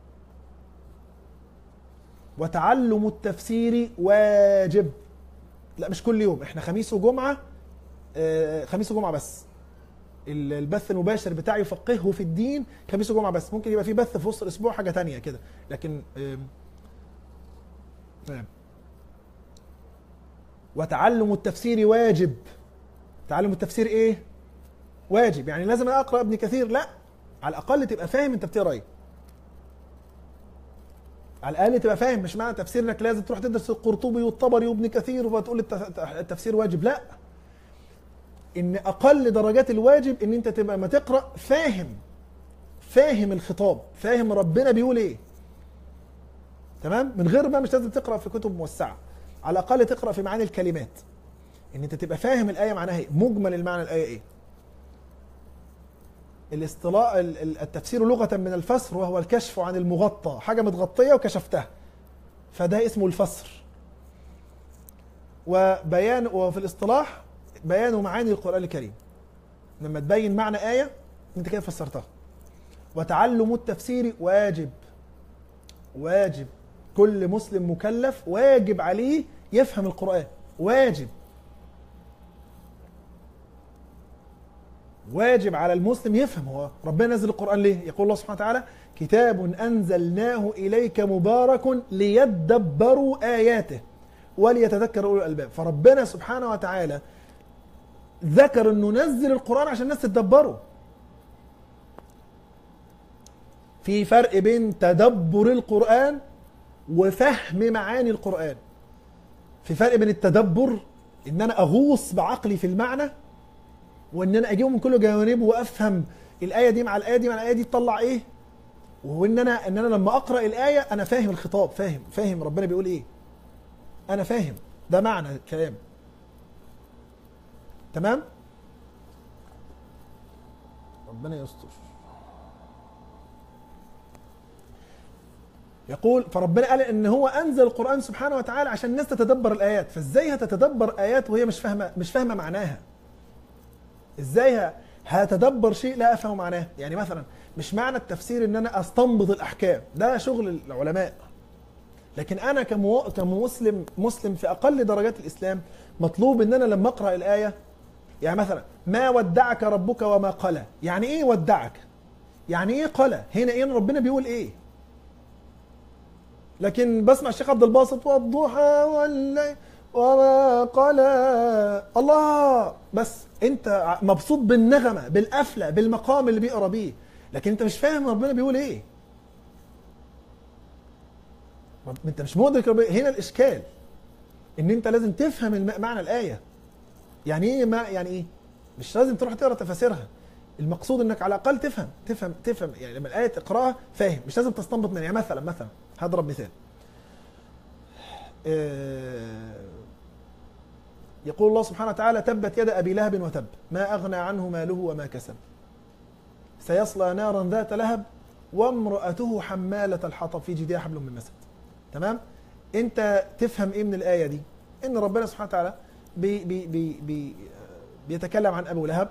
وتعلم التفسير واجب لا مش كل يوم احنا خميس وجمعة آه، خميس وجمعة بس ال- البث المباشر بتاعي يفقهه في الدين خميس وجمعة بس ممكن يبقى في بث في وسط الاسبوع حاجة تانية كده لكن آم، تمام وتعلم التفسير واجب تعلم التفسير ايه واجب يعني لازم أنا اقرا ابن كثير لا على الاقل تبقى فاهم انت بتقرا ايه على الاقل تبقى فاهم مش معنى تفسير انك لازم تروح تدرس القرطبي والطبري وابن كثير وتقول الت- التفسير واجب لا ان اقل درجات الواجب ان انت تبقى ما تقرا فاهم فاهم الخطاب فاهم ربنا بيقول ايه تمام من غير بقى مش لازم تقرا في كتب موسعه على الاقل تقرا في معاني الكلمات ان انت تبقى فاهم الايه معناها ايه مجمل المعنى الايه ايه الاصطلاح ال- ال- التفسير لغة من الفسر وهو الكشف عن المغطى حاجة متغطية وكشفتها فده اسمه الفسر وبيان وفي الاصطلاح بيان معاني القرآن الكريم لما تبين معنى آية انت كده فسرتها وتعلم التفسير واجب واجب كل مسلم مكلف واجب عليه يفهم القرآن واجب واجب على المسلم يفهم هو ربنا نزل القرآن ليه؟ يقول الله سبحانه وتعالى كتاب أنزلناه إليك مبارك ليدبروا آياته وليتذكر أولو الألباب فربنا سبحانه وتعالى ذكر أنه نزل القرآن عشان الناس تتدبره في فرق بين تدبر القرآن وفهم معاني القرآن في فرق بين التدبر ان انا اغوص بعقلي في المعنى وان انا اجيبه من كل جوانبه وافهم الايه دي مع الايه دي مع الايه دي تطلع ايه وان انا ان انا لما اقرا الايه انا فاهم الخطاب فاهم فاهم ربنا بيقول ايه انا فاهم ده معنى الكلام تمام ربنا يستر يقول فربنا قال ان هو انزل القران سبحانه وتعالى عشان الناس تتدبر الايات فازاي هتتدبر ايات وهي مش فاهمه مش فاهمه معناها ازاي ه- هتدبر شيء لا افهم معناه يعني مثلا مش معنى التفسير ان انا استنبط الاحكام ده شغل العلماء لكن انا كمو... كمسلم مسلم في اقل درجات الاسلام مطلوب ان انا لما اقرا الايه يعني مثلا ما ودعك ربك وما قلى يعني ايه ودعك يعني ايه قلى هنا ايه ربنا بيقول ايه لكن بسمع الشيخ عبد الباسط والضحى والليل وما قلى الله بس انت مبسوط بالنغمه بالقفله بالمقام اللي بيقرا بيه لكن انت مش فاهم ربنا بيقول ايه رب- انت مش مدرك ربنا هنا الاشكال ان انت لازم تفهم الم- معنى الايه يعني ايه ما يعني ايه مش لازم تروح تقرا تفاسيرها المقصود انك على الاقل تفهم تفهم تفهم يعني لما الايه تقراها فاهم مش لازم تستنبط منها يعني مثلا مثلا هضرب مثال آه، يقول الله سبحانه وتعالى تبت يد ابي لهب وتب ما اغنى عنه ماله وما كسب سيصلى نارا ذات لهب وامرأته حمالة الحطب في جيدها حبل من مسد تمام انت تفهم ايه من الايه دي ان ربنا سبحانه وتعالى بي بي بي بي بيتكلم عن ابو لهب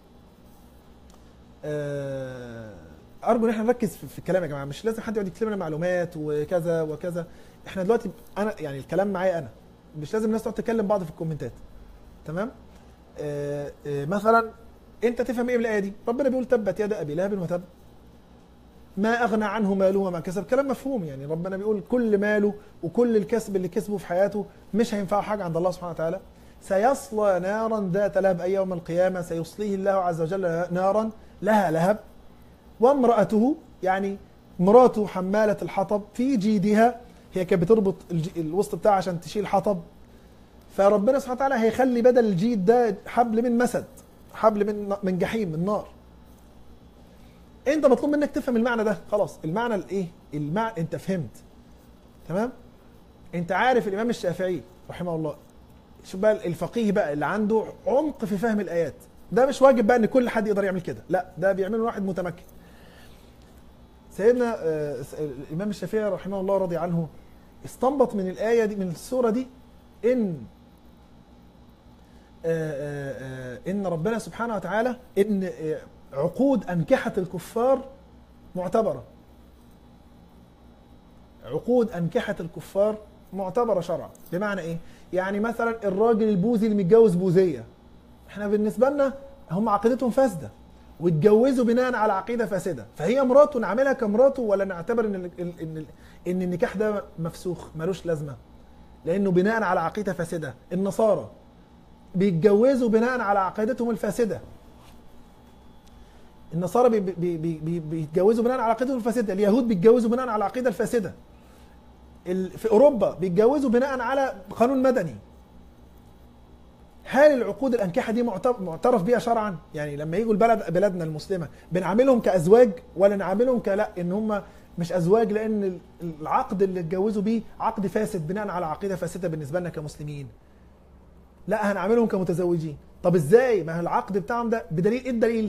آه، ارجو ان احنا نركز في في الكلام يا جماعه مش لازم حد يقعد يكتب لنا معلومات وكذا وكذا احنا دلوقتي انا يعني الكلام معايا انا مش لازم الناس تقعد تكلم بعض في الكومنتات تمام آه، آه، مثلا انت تفهم ايه من الايه دي ربنا بيقول تبت يد ابي لهب وتب ما اغنى عنه ماله وما كسب كلام مفهوم يعني ربنا بيقول كل ماله وكل الكسب اللي كسبه في حياته مش هينفعه حاجه عند الله سبحانه وتعالى سيصلى نارا ذات لهب اي يوم القيامه سيصليه الله عز وجل نارا لها لهب وامراته يعني مراته حماله الحطب في جيدها هي كانت بتربط الج- الوسط بتاعها عشان تشيل حطب فربنا سبحانه وتعالى هيخلي بدل الجيد ده حبل من مسد حبل من من جحيم من نار انت مطلوب منك تفهم المعنى ده خلاص المعنى الايه المعنى انت فهمت تمام انت عارف الامام الشافعي رحمه الله شوف بقى الفقيه بقى اللي عنده عمق في فهم الايات ده مش واجب بقى ان كل حد يقدر يعمل كده لا ده بيعمله واحد متمكن سيدنا آه، س- الامام الشافعي رحمه الله رضي عنه استنبط من الايه دي من السوره دي ان آه، آه، آه، ان ربنا سبحانه وتعالى ان آه، عقود انكحه الكفار معتبره عقود انكحه الكفار معتبره شرعا بمعنى ايه يعني مثلا الراجل البوذي اللي متجوز بوذيه احنا بالنسبه لنا هم عقيدتهم فاسده واتجوزوا بناء على عقيده فاسده فهي مراته نعملها كمراته ولا نعتبر ان ال- ال- ان ال- ان النكاح ده مفسوخ ملوش لازمه لانه بناء على عقيده فاسده النصارى بيتجوزوا بناء على عقيدتهم الفاسده النصارى بي بي بي بي بيتجوزوا بناء على عقيدتهم الفاسده اليهود بيتجوزوا بناء على العقيده الفاسده ال- في اوروبا بيتجوزوا بناء على قانون مدني هل العقود الانكحه دي معترف, معترف بيها شرعا يعني لما يجوا البلد بلدنا المسلمه بنعاملهم كازواج ولا نعاملهم كلا ان هم مش ازواج لان ال- العقد اللي اتجوزوا بيه عقد فاسد بناء على عقيده فاسده بالنسبه لنا كمسلمين لا هنعاملهم كمتزوجين طب ازاي ما هو العقد بتاعهم ده بدليل ايه الدليل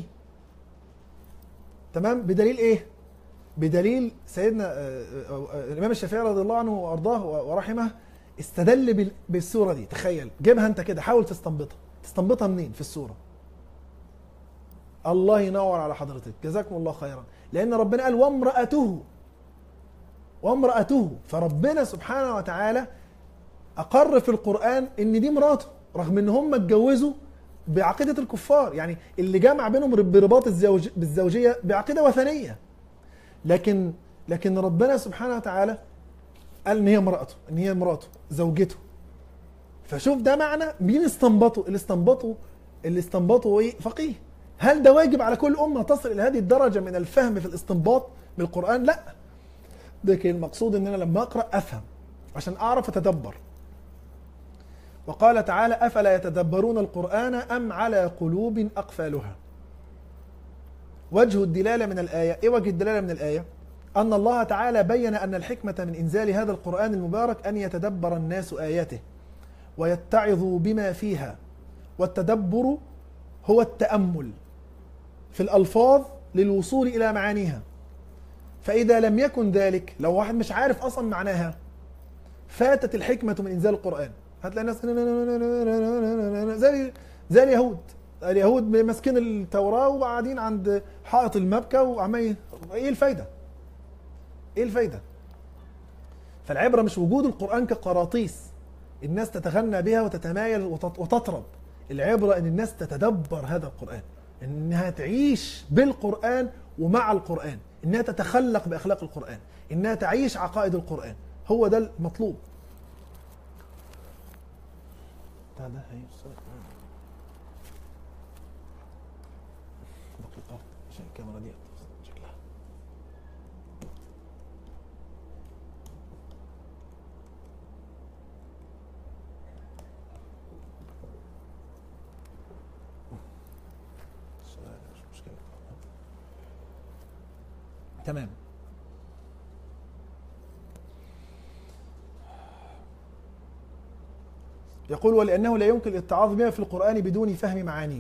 تمام بدليل ايه بدليل سيدنا آه، آه، آه، الامام الشافعي رضي الله عنه وارضاه ورحمه استدل بال- بالسوره دي تخيل جيبها انت كده حاول تستنبطها تستنبطها منين في السوره الله ينور على حضرتك جزاكم الله خيرا لان ربنا قال وامراته وامراته فربنا سبحانه وتعالى اقر في القران ان دي مراته رغم ان هم اتجوزوا بعقيده الكفار يعني اللي جمع بينهم برباط الزوج بالزوجيه بعقيده وثنيه لكن لكن ربنا سبحانه وتعالى قال ان هي امراته ان هي مراته زوجته فشوف ده معنى مين استنبطه اللي استنبطه اللي استنبطه ايه فقيه هل ده واجب على كل امه تصل الى هذه الدرجه من الفهم في الاستنباط بالقران لا لكن المقصود ان انا لما اقرا افهم عشان اعرف اتدبر وقال تعالى افلا يتدبرون القران ام على قلوب اقفالها وجه الدلاله من الايه ايه وجه الدلاله من الايه ان الله تعالى بين ان الحكمه من انزال هذا القران المبارك ان يتدبر الناس اياته ويتعظوا بما فيها والتدبر هو التامل في الالفاظ للوصول الى معانيها فاذا لم يكن ذلك لو واحد مش عارف اصلا معناها فاتت الحكمه من انزال القران هتلاقي الناس زي زي اليهود اليهود ماسكين التوراه وقاعدين عند حائط المبكى وعمال ايه الفايده؟ ايه الفايده؟ فالعبره مش وجود القران كقراطيس الناس تتغنى بها وتتمايل وتط- وتطرب العبره ان الناس تتدبر هذا القران انها تعيش بالقران ومع القران انها تتخلق باخلاق القران انها تعيش عقائد القران هو ده المطلوب بتاع ده هيوصل دقيقة عشان الكاميرا دي شكلها السؤال مش مشكلة تمام يقول ولأنه لا يمكن الاتعاظ بما في القرآن بدون فهم معانيه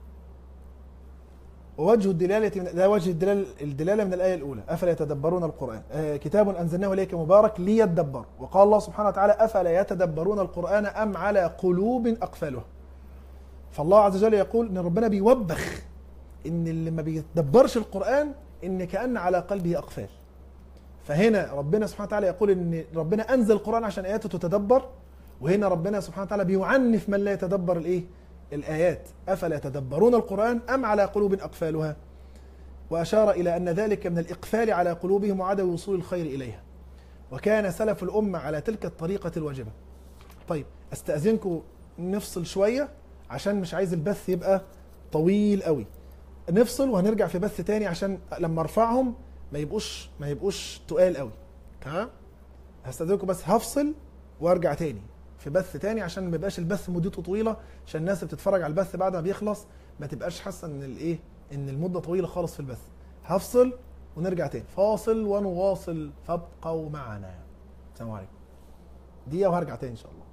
ووجه الدلالة من ده وجه الدلالة, الدلالة من الآية الأولى أفلا يتدبرون القرآن آه كتاب أنزلناه إليك مبارك ليدبر وقال الله سبحانه وتعالى أفلا يتدبرون القرآن أم على قلوب أقفالها فالله عز وجل يقول إن ربنا بيوبخ إن اللي ما بيتدبرش القرآن إن كأن على قلبه أقفال فهنا ربنا سبحانه وتعالى يقول إن ربنا أنزل القرآن عشان آياته تتدبر وهنا ربنا سبحانه وتعالى بيعنف من لا يتدبر الإيه الآيات أفلا يتدبرون القرآن أم على قلوب أقفالها وأشار إلى أن ذلك من الإقفال على قلوبهم وعدم وصول الخير إليها وكان سلف الأمة على تلك الطريقة الواجبة طيب أستأذنكم نفصل شوية عشان مش عايز البث يبقى طويل قوي نفصل وهنرجع في بث تاني عشان لما ارفعهم ما يبقوش ما يبقوش تقال قوي تمام هستأذنكم بس هفصل وارجع تاني في بث تاني عشان ما يبقاش البث مدته طويله عشان الناس اللي بتتفرج على البث بعد ما بيخلص ما تبقاش حاسه ان الايه ان المده طويله خالص في البث هفصل ونرجع تاني فاصل ونواصل فابقوا معنا السلام عليكم دقيقه وهرجع تاني ان شاء الله